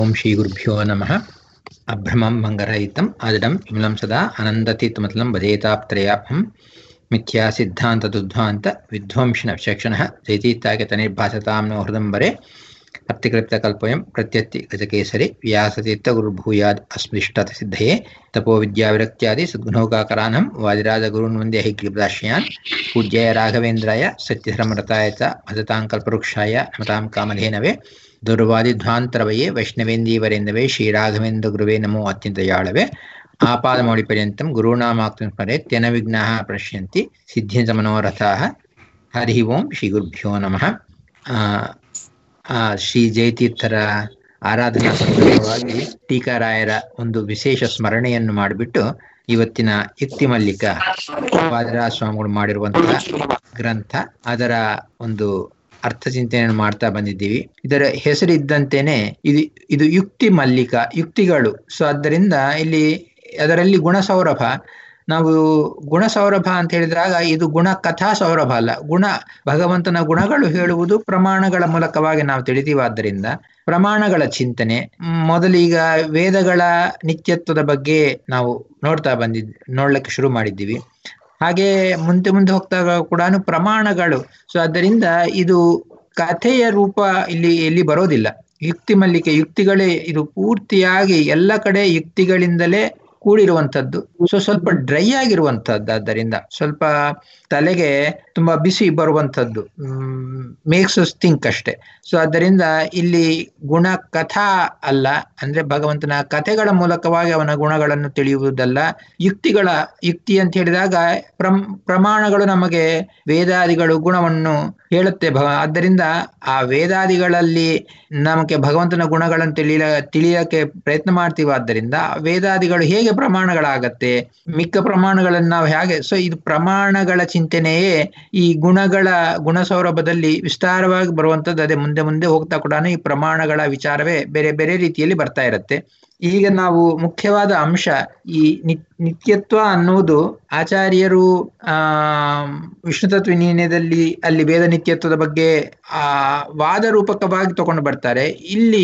ఓం శ్రీ గురుభ్యో నమ అభ్రమం మంగరహితం అజడం విమలం సదా అనందతీతమతలం భజేతాప్త్రయాభం మిథ్యా సిద్ధాంత దుద్ధ్వాంత విధ్వంసిన విచక్షణ జైతీతాగత నిర్భాసతాం నో హృదంబరే అప్తికృప్తకల్పయం ప్రత్యత్తి గజకేసరి వ్యాసతీర్థ గురుభూయాద్ అస్మృష్టత సిద్ధయే తపో విద్యావిరక్త్యాది సద్గుణౌకాకరానం వాదిరాజగురున్ వందే హైగ్రీపదాశ్రయాన్ పూజ్యాయ రాఘవేంద్రాయ సత్యధర్మరతాయ చ భజతాం కల్పవృక్షాయ నమతాం కామధేనవే ದುರ್ವಾದಿಧ್ವಾಂತರವಯೇ ವೈಷ್ಣವೇಂದೀವರೆಂದವೇ ಶ್ರೀರಾಘವೇಂದ್ರ ಗುರುವೇ ನಮೋ ಅತ್ಯಂತಯಾಳವೇ ಆಪಾದಮೌಳಿ ಪರ್ಯಂತಂ ಗುರುಣಾಮಾಕ್ತಂ ಸ್ಮರೆತ್ ತ್ಯನ ವಿಘ್ನಾಃ ಪ್ರಶ್ಯಂತಿ ಸಿದ್ಧಿಂಚ ಮನೋರಥಾಃ ಹರಿ ಓಂ ಶ್ರೀ ಗುರುಭ್ಯೋ ನಮಃ ಆ, ಆ, ಶ್ರೀ ಜಯತೀರ್ಥರ ಆರಾಧನಾ ಸಂದರ್ಭವಾಗಿ ಟೀಕಾರಾಯರ ಒಂದು ವಿಶೇಷ ಸ್ಮರಣೆಯನ್ನು ಮಾಡಿಬಿಟ್ಟು ಇವತ್ತಿನ ಯುಕ್ತಿ ಮಲ್ಲಿಕ ವಾದಿರಾಜ ಸ್ವಾಮಿಗಳು ಮಾಡಿರುವಂತಹ ಗ್ರಂಥ ಅದರ ಒಂದು ಅರ್ಥ ಚಿಂತನೆಯನ್ನು ಮಾಡ್ತಾ ಬಂದಿದ್ದೀವಿ ಇದರ ಹೆಸರಿದ್ದಂತೆನೆ ಇದು ಇದು ಯುಕ್ತಿ ಮಲ್ಲಿಕ ಯುಕ್ತಿಗಳು ಸೊ ಆದ್ದರಿಂದ ಇಲ್ಲಿ ಅದರಲ್ಲಿ ಗುಣ ಸೌರಭ ನಾವು ಗುಣ ಸೌರಭ ಅಂತ ಹೇಳಿದಾಗ ಇದು ಗುಣ ಕಥಾ ಸೌರಭ ಅಲ್ಲ ಗುಣ ಭಗವಂತನ ಗುಣಗಳು ಹೇಳುವುದು ಪ್ರಮಾಣಗಳ ಮೂಲಕವಾಗಿ ನಾವು ತಿಳಿತೀವಾದ್ದರಿಂದ ಪ್ರಮಾಣಗಳ ಚಿಂತನೆ ಮ್, ಮೊದಲೀಗ ವೇದಗಳ ನಿತ್ಯತ್ವದ ಬಗ್ಗೆ ನಾವು ನೋಡ್ತಾ ಬಂದಿದ್ ನೋಡ್ಲಿಕ್ಕೆ ಶುರು ಮಾಡಿದ್ದೀವಿ ಹಾಗೆ ಮುಂದೆ ಮುಂದೆ ಹೋಗ್ತಾ ಕೂಡ ಪ್ರಮಾಣಗಳು ಸೊ ಆದ್ದರಿಂದ ಇದು ಕಥೆಯ ರೂಪ ಇಲ್ಲಿ ಇಲ್ಲಿ ಬರೋದಿಲ್ಲ ಯುಕ್ತಿ ಮಲ್ಲಿಕೆ ಯುಕ್ತಿಗಳೇ ಇದು ಪೂರ್ತಿಯಾಗಿ ಎಲ್ಲ ಕಡೆ ಯುಕ್ತಿಗಳಿಂದಲೇ ಕೂಡಿರುವಂಥದ್ದು ಸೊ ಸ್ವಲ್ಪ ಡ್ರೈ ಆಗಿರುವಂಥದ್ದು ಆದ್ದರಿಂದ ಸ್ವಲ್ಪ ತಲೆಗೆ ತುಂಬಾ ಬಿಸಿ ಬರುವಂಥದ್ದು ಮೇಕ್ಸ್ ಅಸ್ ಥಿಂಕ್ ಅಷ್ಟೇ ಸೊ ಆದ್ದರಿಂದ ಇಲ್ಲಿ ಗುಣ ಕಥಾ ಅಲ್ಲ ಅಂದ್ರೆ ಭಗವಂತನ ಕಥೆಗಳ ಮೂಲಕವಾಗಿ ಅವನ ಗುಣಗಳನ್ನು ತಿಳಿಯುವುದಲ್ಲ ಯುಕ್ತಿಗಳ ಯುಕ್ತಿ ಅಂತ ಹೇಳಿದಾಗ ಪ್ರಮ್ ಪ್ರಮಾಣಗಳು ನಮಗೆ ವೇದಾದಿಗಳು ಗುಣವನ್ನು ಹೇಳುತ್ತೆ ಭಗ ಆದ್ದರಿಂದ ಆ ವೇದಾದಿಗಳಲ್ಲಿ ನಮಗೆ ಭಗವಂತನ ಗುಣಗಳನ್ನು ತಿಳಿಯ ತಿಳಿಯಕ್ಕೆ ಪ್ರಯತ್ನ ಮಾಡ್ತೀವಿ ಆದ್ದರಿಂದ ವೇದಾದಿಗಳು ಹೇಗೆ ಪ್ರಮಾಣಗಳಾಗತ್ತೆ ಮಿಕ್ಕ ಪ್ರಮಾಣಗಳನ್ನು ನಾವು ಹೇಗೆ ಸೊ ಇದು ಪ್ರಮಾಣಗಳ ಚಿಂತನೆಯೇ ಈ ಗುಣಗಳ ಗುಣ ಸೌರಭದಲ್ಲಿ ವಿಸ್ತಾರವಾಗಿ ಬರುವಂತದ್ದು ಅದೇ ಮುಂದೆ ಮುಂದೆ ಹೋಗ್ತಾ ಕೂಡ ಈ ಪ್ರಮಾಣಗಳ ವಿಚಾರವೇ ಬೇರೆ ಬೇರೆ ರೀತಿಯಲ್ಲಿ ಬರ್ತಾ ಇರುತ್ತೆ ಈಗ ನಾವು ಮುಖ್ಯವಾದ ಅಂಶ ಈ ನಿ- ನಿತ್ಯತ್ವ ಅನ್ನುವುದು ಆಚಾರ್ಯರು ಆ ವಿಷ್ಣು ತತ್ವನಿಯದಲ್ಲಿ ಅಲ್ಲಿ ವೇದ ನಿತ್ಯತ್ವದ ಬಗ್ಗೆ ಆ ವಾದ ರೂಪಕವಾಗಿ ತಗೊಂಡು ಬರ್ತಾರೆ ಇಲ್ಲಿ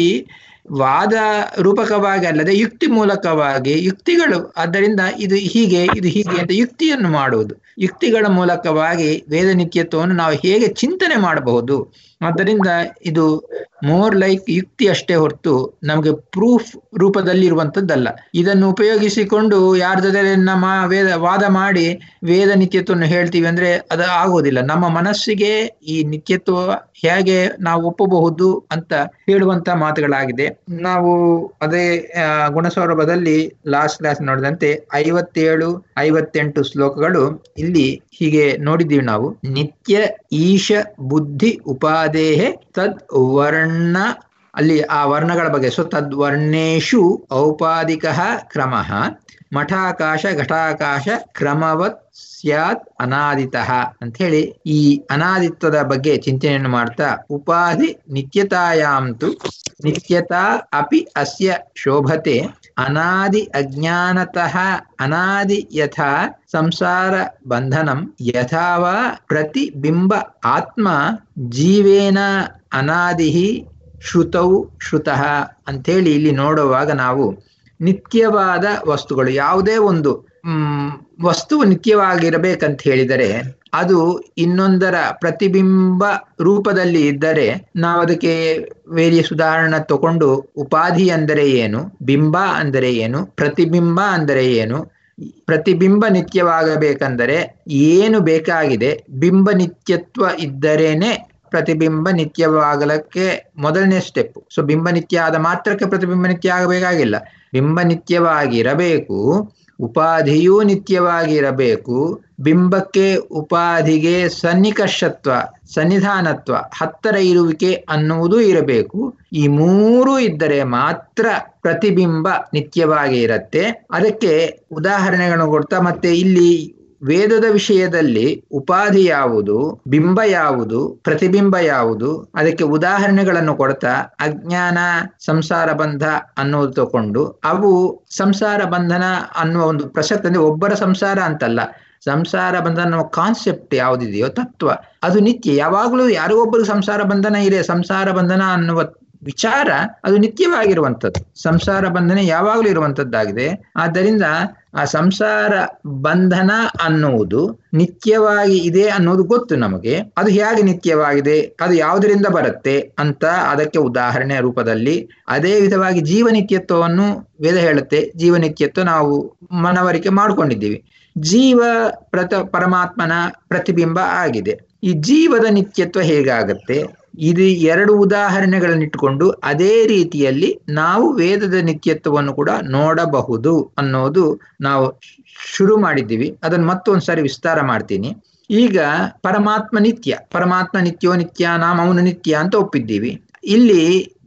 ವಾದ ರೂಪಕವಾಗಿ ಅಲ್ಲದೆ ಯುಕ್ತಿ ಮೂಲಕವಾಗಿ ಯುಕ್ತಿಗಳು ಆದ್ದರಿಂದ ಇದು ಹೀಗೆ ಇದು ಹೀಗೆ ಅಂತ ಯುಕ್ತಿಯನ್ನು ಮಾಡುವುದು ಯುಕ್ತಿಗಳ ಮೂಲಕವಾಗಿ ವೇದ ನಿತ್ಯತ್ವವನ್ನು ನಾವು ಹೇಗೆ ಚಿಂತನೆ ಮಾಡಬಹುದು ಆದ್ದರಿಂದ ಇದು ಮೋರ್ ಲೈಕ್ ಯುಕ್ತಿ ಅಷ್ಟೇ ಹೊರತು ನಮಗೆ ಪ್ರೂಫ್ ರೂಪದಲ್ಲಿ ಇರುವಂತದ್ದಲ್ಲ ಇದನ್ನು ಉಪಯೋಗಿಸಿಕೊಂಡು ಯಾರ ಜೊತೆ ನಮ್ಮ ವೇದ ವಾದ ಮಾಡಿ ವೇದ ನಿತ್ಯತ್ವವನ್ನು ಹೇಳ್ತೀವಿ ಅಂದ್ರೆ ಅದು ಆಗೋದಿಲ್ಲ ನಮ್ಮ ಮನಸ್ಸಿಗೆ ಈ ನಿತ್ಯತ್ವ ಹೇಗೆ ನಾವು ಒಪ್ಪಬಹುದು ಅಂತ ಹೇಳುವಂತ ಮಾತುಗಳಾಗಿದೆ ನಾವು ಅದೇ ಆ, ಗುಣಸೌರಭದಲ್ಲಿ ಲಾಸ್ಟ್ ಕ್ಲಾಸ್ ನೋಡಿದಂತೆ ಐವತ್ತೇಳು ಐವತ್ತೆಂಟು ಶ್ಲೋಕಗಳು ಇಲ್ಲಿ ಹೀಗೆ ನೋಡಿದ್ದೀವಿ ನಾವು ನಿತ್ಯ ಈಶ ಬುದ್ಧಿ ಉಪಾದೇಹೆ ತದ್ ವರ್ಣ ಅಲ್ಲಿ ಆ ವರ್ಣಗಳ ಬಗ್ಗೆ ಸೊ ತದ್ವರ್ಣೇಶು ಔಪಾದಿಕ ಕ್ರಮ ಮಠಾಕಾಶ ಘಟಾಕಾಶ ಕ್ರಮವತ್ ಸ್ಯಾತ್ ಅನಾದಿತಃ ಅಂತ ಹೇಳಿ ಈ ಅನಾದಿತ್ವದ ಬಗ್ಗೆ ಚಿಂತನೆಯನ್ನು ಮಾಡ್ತಾ ಉಪಾಧಿ ನಿತ್ಯತಾಯಾಂತು ನಿತ್ಯತಾ ಅಪಿ ಅಸ್ಯ ಶೋಭತೆ ಅನಾದಿ ಅಜ್ಞಾನತಃ ಅನಾದಿ ಯಥಾ ಸಂಸಾರ ಬಂಧನಂ ಯಥಾ ವಾ ಪ್ರತಿಬಿಂಬ ಆತ್ಮ ಜೀವೇನ ಅನಾದಿ ಶ್ರುತೌ ಶ್ರುತಃ ಅಂಥೇಳಿ ಇಲ್ಲಿ ನೋಡುವಾಗ ನಾವು ನಿತ್ಯವಾದ ವಸ್ತುಗಳು ಯಾವುದೇ ಒಂದು ಮ್, ವಸ್ತುವು ನಿತ್ಯವಾಗಿರಬೇಕಂತ ಹೇಳಿದರೆ ಅದು ಇನ್ನೊಂದರ ಪ್ರತಿಬಿಂಬ ರೂಪದಲ್ಲಿ ಇದ್ದರೆ ನಾವು ಅದಕ್ಕೆ ವೇರಿಯಸ್ ಉದಾಹರಣೆ ತಗೊಂಡು ಉಪಾಧಿ ಅಂದರೆ ಏನು ಬಿಂಬ ಅಂದರೆ ಏನು ಪ್ರತಿಬಿಂಬ ಅಂದರೆ ಏನು ಪ್ರತಿಬಿಂಬ ನಿತ್ಯವಾಗಬೇಕಂದರೆ ಏನು ಬೇಕಾಗಿದೆ ಬಿಂಬ ನಿತ್ಯತ್ವ ಇದ್ದರೇನೆ ಪ್ರತಿಬಿಂಬ ನಿತ್ಯವಾಗಲಕ್ಕೆ ಮೊದಲನೇ ಸ್ಟೆಪ್ ಸೊ ಬಿಂಬ ನಿತ್ಯ ಆದ ಮಾತ್ರಕ್ಕೆ ಪ್ರತಿಬಿಂಬ ನಿತ್ಯ ಆಗಬೇಕಾಗಿಲ್ಲ ಬಿಂಬ ನಿತ್ಯವಾಗಿರಬೇಕು ಉಪಾಧಿಯೂ ನಿತ್ಯವಾಗಿರಬೇಕು ಬಿಂಬಕ್ಕೆ ಉಪಾಧಿಗೆ ಸನ್ನಿಕರ್ಷತ್ವ ಸನ್ನಿಧಾನತ್ವ ಹತ್ತರ ಇರುವಿಕೆ ಅನ್ನುವುದು ಇರಬೇಕು ಈ ಮೂರು ಇದ್ದರೆ ಮಾತ್ರ ಪ್ರತಿಬಿಂಬ ನಿತ್ಯವಾಗಿ ಇರತ್ತೆ ಅದಕ್ಕೆ ಉದಾಹರಣೆಗಳನ್ನು ಕೊಡ್ತಾ ಮತ್ತೆ ಇಲ್ಲಿ ವೇದದ ವಿಷಯದಲ್ಲಿ ಉಪಾಧಿ ಯಾವುದು ಬಿಂಬ ಯಾವುದು ಪ್ರತಿಬಿಂಬ ಯಾವುದು ಅದಕ್ಕೆ ಉದಾಹರಣೆಗಳನ್ನು ಕೊಡ್ತಾ ಅಜ್ಞಾನ ಸಂಸಾರ ಬಂಧ ಅನ್ನೋದು ತಕೊಂಡು ಅವು ಸಂಸಾರ ಬಂಧನ ಅನ್ನುವ ಒಂದು ಪ್ರಸಕ್ತಿ ಅಂದ್ರೆ ಒಬ್ಬರ ಸಂಸಾರ ಅಂತಲ್ಲ ಸಂಸಾರ ಬಂಧನ ಅನ್ನುವ ಕಾನ್ಸೆಪ್ಟ್ ಯಾವುದಿದೆಯೋ ತತ್ವ ಅದು ನಿತ್ಯ ಯಾವಾಗಲೂ ಯಾರೋ ಒಬ್ಬರು ಸಂಸಾರ ಬಂಧನ ಇದೆ ಸಂಸಾರ ಬಂಧನ ಅನ್ನುವ ವಿಚಾರ ಅದು ನಿತ್ಯವಾಗಿರುವಂಥದ್ದು ಸಂಸಾರ ಬಂಧನ ಯಾವಾಗಲೂ ಇರುವಂತದ್ದಾಗಿದೆ ಆದ್ದರಿಂದ ಆ ಸಂಸಾರ ಬಂಧನ ಅನ್ನುವುದು ನಿತ್ಯವಾಗಿ ಇದೆ ಅನ್ನೋದು ಗೊತ್ತು ನಮಗೆ ಅದು ಹೇಗೆ ನಿತ್ಯವಾಗಿದೆ ಅದು ಯಾವುದರಿಂದ ಬರುತ್ತೆ ಅಂತ ಅದಕ್ಕೆ ಉದಾಹರಣೆ ರೂಪದಲ್ಲಿ ಅದೇ ವಿಧವಾಗಿ ಜೀವನಿತ್ಯತ್ವವನ್ನು ವೇದ ಹೇಳುತ್ತೆ ಜೀವನಿತ್ಯತ್ವ ನಾವು ಮನವರಿಕೆ ಮಾಡ್ಕೊಂಡಿದ್ದೀವಿ ಜೀವ ಪ್ರತ ಪರಮಾತ್ಮನ ಪ್ರತಿಬಿಂಬ ಆಗಿದೆ ಈ ಜೀವದ ನಿತ್ಯತ್ವ ಹೇಗಾಗತ್ತೆ ಇದು ಎರಡು ಉದಾಹರಣೆಗಳನ್ನಿಟ್ಟುಕೊಂಡು ಅದೇ ರೀತಿಯಲ್ಲಿ ನಾವು ವೇದದ ನಿತ್ಯತ್ವವನ್ನು ಕೂಡ ನೋಡಬಹುದು ಅನ್ನೋದು ನಾವು ಶುರು ಮಾಡಿದ್ದೀವಿ ಅದನ್ನು ಮತ್ತೊಂದ್ಸಾರಿ ವಿಸ್ತಾರ ಮಾಡ್ತೀನಿ ಈಗ ಪರಮಾತ್ಮ ನಿತ್ಯ ಪರಮಾತ್ಮ ನಿತ್ಯೋ ನಿತ್ಯ ನಾಮ ಅವನು ನಿತ್ಯ ಅಂತ ಒಪ್ಪಿದ್ದೀವಿ ಇಲ್ಲಿ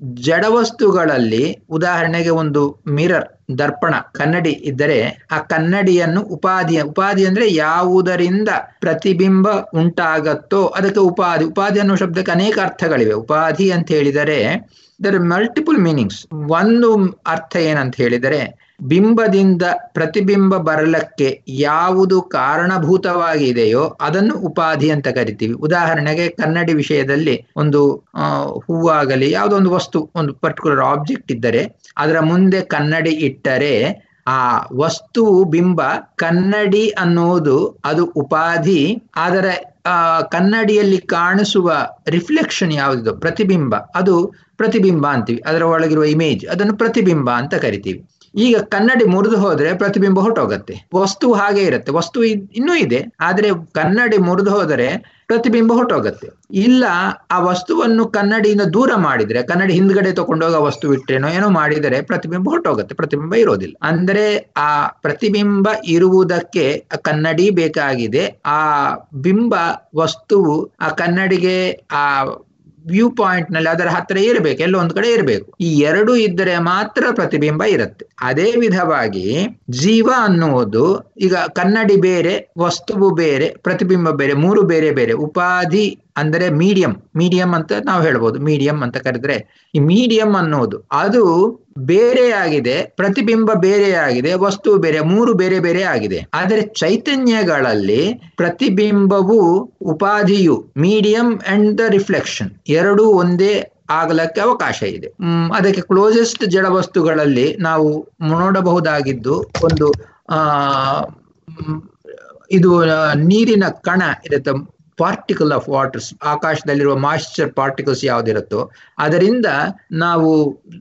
ಜಡವಸ್ತುಗಳಲ್ಲಿ ಉದಾಹರಣೆಗೆ ಒಂದು ಮಿರರ್ ದರ್ಪಣ ಕನ್ನಡಿ ಇದ್ದರೆ ಆ ಕನ್ನಡಿಯನ್ನು ಉಪಾಧಿ ಉಪಾಧಿ ಅಂದ್ರೆ ಯಾವುದರಿಂದ ಪ್ರತಿಬಿಂಬ ಉಂಟಾಗತ್ತೋ ಅದಕ್ಕೆ ಉಪಾಧಿ ಉಪಾಧಿ ಅನ್ನೋ ಶಬ್ದಕ್ಕೆ ಅನೇಕ ಅರ್ಥಗಳಿವೆ ಉಪಾಧಿ ಅಂತ ಹೇಳಿದರೆ ದರ್ ಮಲ್ಟಿಪಲ್ ಮೀನಿಂಗ್ಸ್ ಒಂದು ಅರ್ಥ ಏನಂತ ಹೇಳಿದರೆ ಬಿಂಬದಿಂದ ಪ್ರತಿಬಿಂಬ ಬರಲಕ್ಕೆ ಯಾವುದು ಕಾರಣಭೂತವಾಗಿದೆಯೋ ಅದನ್ನು ಉಪಾಧಿ ಅಂತ ಕರಿತೀವಿ ಉದಾಹರಣೆಗೆ ಕನ್ನಡಿ ವಿಷಯದಲ್ಲಿ ಒಂದು ಹೂವಾಗಲಿ ಯಾವುದೋ ಒಂದು ವಸ್ತು ಒಂದು ಪರ್ಟಿಕ್ಯುಲರ್ ಆಬ್ಜೆಕ್ಟ್ ಇದ್ದರೆ ಅದರ ಮುಂದೆ ಕನ್ನಡಿ ಇಟ್ಟರೆ ಆ ವಸ್ತು ಬಿಂಬ ಕನ್ನಡಿ ಅನ್ನುವುದು ಅದು ಉಪಾಧಿ ಅದರ ಆ ಕನ್ನಡಿಯಲ್ಲಿ ಕಾಣಿಸುವ ರಿಫ್ಲೆಕ್ಷನ್ ಯಾವುದಿದೋ ಪ್ರತಿಬಿಂಬ ಅದು ಪ್ರತಿಬಿಂಬ ಅಂತೀವಿ ಅದರ ಒಳಗಿರುವ ಇಮೇಜ್ ಅದನ್ನು ಪ್ರತಿಬಿಂಬ ಅಂತ ಕರಿತೀವಿ ಈಗ ಕನ್ನಡಿ ಮುರಿದು ಹೋದ್ರೆ ಪ್ರತಿಬಿಂಬ ಹೊಟ್ಟೋಗತ್ತೆ ವಸ್ತು ಹಾಗೆ ಇರುತ್ತೆ ವಸ್ತು ಇನ್ನೂ ಇದೆ ಆದ್ರೆ ಕನ್ನಡಿ ಮುರಿದು ಹೋದರೆ ಪ್ರತಿಬಿಂಬ ಹೊಟ್ಟೋಗತ್ತೆ ಇಲ್ಲ ಆ ವಸ್ತುವನ್ನು ಕನ್ನಡಿಯಿಂದ ದೂರ ಮಾಡಿದ್ರೆ ಕನ್ನಡಿ ಹಿಂದ್ಗಡೆ ತಗೊಂಡೋಗ ವಸ್ತು ಇಟ್ಟೇನೋ ಏನೋ ಮಾಡಿದರೆ ಪ್ರತಿಬಿಂಬ ಹೊಟ್ಟೋಗತ್ತೆ ಪ್ರತಿಬಿಂಬ ಇರೋದಿಲ್ಲ ಅಂದ್ರೆ ಆ ಪ್ರತಿಬಿಂಬ ಇರುವುದಕ್ಕೆ ಕನ್ನಡಿ ಬೇಕಾಗಿದೆ ಆ ಬಿಂಬ ವಸ್ತುವು ಆ ಕನ್ನಡಿಗೆ ಆ ವ್ಯೂ ಪಾಯಿಂಟ್ ನಲ್ಲಿ ಅದರ ಹತ್ರ ಇರಬೇಕು ಎಲ್ಲೋ ಒಂದು ಕಡೆ ಇರಬೇಕು ಈ ಎರಡು ಇದ್ದರೆ ಮಾತ್ರ ಪ್ರತಿಬಿಂಬ ಇರುತ್ತೆ ಅದೇ ವಿಧವಾಗಿ ಜೀವ ಅನ್ನುವುದು ಈಗ ಕನ್ನಡಿ ಬೇರೆ ವಸ್ತುವು ಬೇರೆ ಪ್ರತಿಬಿಂಬ ಬೇರೆ ಮೂರು ಬೇರೆ ಬೇರೆ ಉಪಾಧಿ ಅಂದರೆ ಮೀಡಿಯಂ ಮೀಡಿಯಂ ಅಂತ ನಾವು ಹೇಳ್ಬೋದು ಮೀಡಿಯಂ ಅಂತ ಕರೆದ್ರೆ ಈ ಮೀಡಿಯಂ ಅನ್ನೋದು ಅದು ಬೇರೆಯಾಗಿದೆ ಪ್ರತಿಬಿಂಬ ಬೇರೆಯಾಗಿದೆ ವಸ್ತು ಬೇರೆ ಮೂರು ಬೇರೆ ಬೇರೆ ಆಗಿದೆ ಆದರೆ ಚೈತನ್ಯಗಳಲ್ಲಿ ಪ್ರತಿಬಿಂಬವು ಉಪಾಧಿಯು ಮೀಡಿಯಂ ಅಂಡ್ ದ ರಿಫ್ಲೆಕ್ಷನ್ ಎರಡೂ ಒಂದೇ ಆಗಲಕ್ಕೆ ಅವಕಾಶ ಇದೆ ಹ್ಮ್ ಅದಕ್ಕೆ ಕ್ಲೋಸೆಸ್ಟ್ ಜಡ ವಸ್ತುಗಳಲ್ಲಿ ನಾವು ನೋಡಬಹುದಾಗಿದ್ದು ಒಂದು ಆ ಇದು ನೀರಿನ ಕಣ ಇರುತ್ತೆ ಪಾರ್ಟಿಕಲ್ ಆಫ್ ವಾಟರ್ಸ್ ಆಕಾಶದಲ್ಲಿರುವ ಮಾಯಿಶ್ಚರ್ ಪಾರ್ಟಿಕಲ್ಸ್ ಯಾವ್ದಿರುತ್ತೋ ಅದರಿಂದ ನಾವು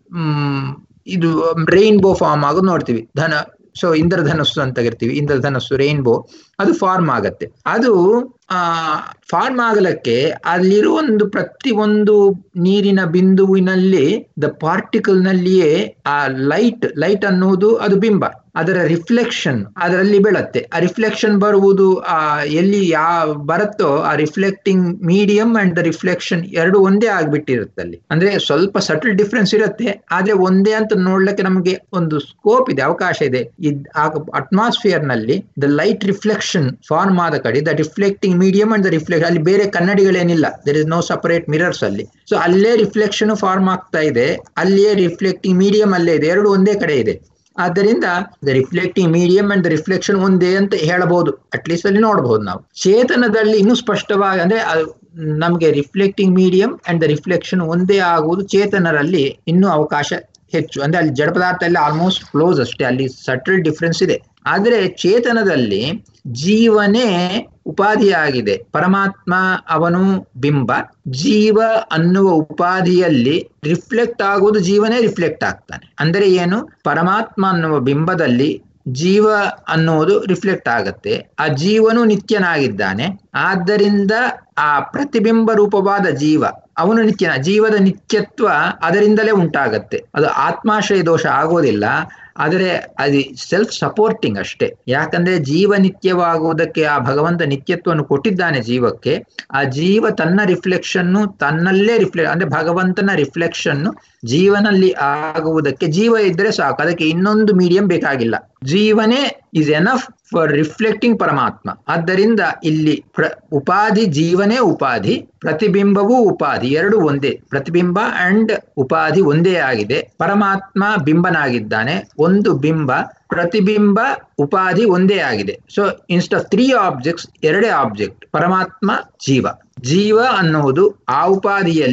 ಇದು ರೈನ್ಬೋ ಫಾರ್ಮ್ ಆಗೋದು ನೋಡ್ತೀವಿ ಧನ ಸೊ ಇಂದ್ರಧನಸ್ಸು ಅಂತ ಕರಿತೀವಿ ಇಂದ್ರಧನಸ್ಸು ರೈನ್ಬೋ ಅದು ಫಾರ್ಮ್ ಆಗತ್ತೆ ಅದು ಆ ಫಾರ್ಮ್ ಆಗಲಕ್ಕೆ ಅಲ್ಲಿರುವ ಒಂದು ಪ್ರತಿ ಒಂದು ನೀರಿನ ಬಿಂದುವಿನಲ್ಲಿ ದ ಪಾರ್ಟಿಕಲ್ ನಲ್ಲಿಯೇ ಆ ಲೈಟ್ ಲೈಟ್ ಅನ್ನುವುದು ಅದು ಬಿಂಬ ಅದರ ರಿಫ್ಲೆಕ್ಷನ್ ಅದರಲ್ಲಿ ಬೀಳತ್ತೆ ಆ ರಿಫ್ಲೆಕ್ಷನ್ ಬರುವುದು ಆ ಎಲ್ಲಿ ಯಾ ಬರುತ್ತೋ ಆ reflecting medium and the reflection ಎರಡು ಒಂದೇ ಆಗ್ಬಿಟ್ಟಿರುತ್ತೆ ಅಲ್ಲಿ ಅಂದ್ರೆ ಸ್ವಲ್ಪ ಸಟಲ್ ಡಿಫ್ರೆನ್ಸ್ ಇರುತ್ತೆ ಆದ್ರೆ ಒಂದೇ ಅಂತ ನೋಡ್ಲಿಕ್ಕೆ ನಮಗೆ ಒಂದು ಸ್ಕೋಪ್ ಇದೆ ಅವಕಾಶ ಇದೆ ಅಟ್ಮಾಸ್ಫಿಯರ್ ನಲ್ಲಿ ದ ಲೈಟ್ ರಿಫ್ಲೆಕ್ಷನ್ ಫಾರ್ಮ್ ಆದ ಕಡೆ the reflecting medium and the reflect ಅಲ್ಲಿ ಬೇರೆ ಕನ್ನಡಿಗಳೇನಿಲ್ಲ there is no separate mirrors ಅಲ್ಲಿ ಸೊ ಅಲ್ಲೇ ರಿಫ್ಲೆಕ್ಷನ್ ಫಾರ್ಮ್ ಆಗ್ತಾ ಇದೆ ಅಲ್ಲಿಯೇ ರಿಫ್ಲೆಕ್ಟಿಂಗ್ ಮೀಡಿಯಂ ಅಲ್ಲೇ ಇದೆ ಎರಡು ಒಂದೇ ಕಡೆ ಇದೆ ಆದ್ದರಿಂದ the reflecting medium and the reflection ಒಂದೇ ಅಂತ ಹೇಳಬಹುದು ಅಟ್ಲೀಸ್ಟ್ ಅಲ್ಲಿ ನೋಡಬಹುದು ನಾವು ಚೇತನದಲ್ಲಿ ಇನ್ನೂ ಸ್ಪಷ್ಟವಾಗಿ ಅಂದ್ರೆ ನಮಗೆ reflecting medium and the reflection ಒಂದೇ ಆಗುವುದು ಚೇತನರಲ್ಲಿ ಇನ್ನೂ ಅವಕಾಶ ಹೆಚ್ಚು ಅಂದ್ರೆ ಅಲ್ಲಿ ಜಡ ಪದಾರ್ಥ ಎಲ್ಲ ಆಲ್ಮೋಸ್ಟ್ ಕ್ಲೋಸ್ ಅಷ್ಟೇ ಅಲ್ಲಿ ಸಟಲ್ ಡಿಫ್ರೆನ್ಸ್ ಇದೆ ಆದ್ರೆ ಚೇತನದಲ್ಲಿ ಜೀವನೇ ಉಪಾಧಿಯಾಗಿದೆ ಪರಮಾತ್ಮ ಅವನು ಬಿಂಬ ಜೀವ ಅನ್ನುವ ಉಪಾಧಿಯಲ್ಲಿ ರಿಫ್ಲೆಕ್ಟ್ ಆಗುವುದು ಜೀವನೇ ರಿಫ್ಲೆಕ್ಟ್ ಆಗ್ತಾನೆ ಅಂದರೆ ಏನು ಪರಮಾತ್ಮ ಅನ್ನುವ ಬಿಂಬದಲ್ಲಿ ಜೀವ ಅನ್ನುವುದು ರಿಫ್ಲೆಕ್ಟ್ ಆಗತ್ತೆ ಆ ಜೀವನು ನಿತ್ಯನಾಗಿದ್ದಾನೆ ಆದ್ದರಿಂದ ಆ ಪ್ರತಿಬಿಂಬ ರೂಪವಾದ ಜೀವ ಅವನು ನಿತ್ಯನ ಜೀವದ ನಿತ್ಯತ್ವ ಅದರಿಂದಲೇ ಉಂಟಾಗತ್ತೆ ಅದು ಆತ್ಮಾಶ್ರಯ ದೋಷ ಆಗೋದಿಲ್ಲ ಆದರೆ ಅದು ಸೆಲ್ಫ್ ಸಪೋರ್ಟಿಂಗ್ ಅಷ್ಟೇ ಯಾಕಂದ್ರೆ ಜೀವ ನಿತ್ಯವಾಗುವುದಕ್ಕೆ ಆ ಭಗವಂತ ನಿತ್ಯತ್ವವನ್ನು ಕೊಟ್ಟಿದ್ದಾನೆ ಜೀವಕ್ಕೆ ಆ ಜೀವ ತನ್ನ ರಿಫ್ಲೆಕ್ಷನ್ನು ತನ್ನಲ್ಲೇ ರಿಫ್ಲೆಕ್ಟ್ ಅಂದ್ರೆ ಭಗವಂತನ ರಿಫ್ಲೆಕ್ಷನ್ನು ಜೀವನಲ್ಲಿ ಆಗುವುದಕ್ಕೆ ಜೀವ ಇದ್ರೆ ಸಾಕು ಅದಕ್ಕೆ ಇನ್ನೊಂದು ಮೀಡಿಯಂ ಬೇಕಾಗಿಲ್ಲ ಜೀವನೇ ಇಸ್ ಎನಫ್ ಫಾರ್ ರಿಫ್ಲೆಕ್ಟಿಂಗ್ ಪರಮಾತ್ಮ ಆದ್ದರಿಂದ ಇಲ್ಲಿ ಪ್ರ ಉಪಾಧಿ ಜೀವನೇ ಉಪಾಧಿ ಪ್ರತಿಬಿಂಬವೂ ಉಪಾಧಿ ಎರಡು ಒಂದೇ ಪ್ರತಿಬಿಂಬ ಅಂಡ್ ಉಪಾಧಿ ಒಂದೇ ಆಗಿದೆ ಪರಮಾತ್ಮ ಬಿಂಬನಾಗಿದ್ದಾನೆ ಒಂದು ಬಿಂಬ ಪ್ರತಿಬಿಂಬ ಉಪಾಧಿ ಒಂದೇ ಆಗಿದೆ so instead of three objects ಎರಡೇ ಆಬ್ಜೆಕ್ಟ್ ಪರಮಾತ್ಮ ಜೀವ ಜೀವ ಅನ್ನುವುದು ಆ ಉಪಾಧಿಯಲ್ಲಿ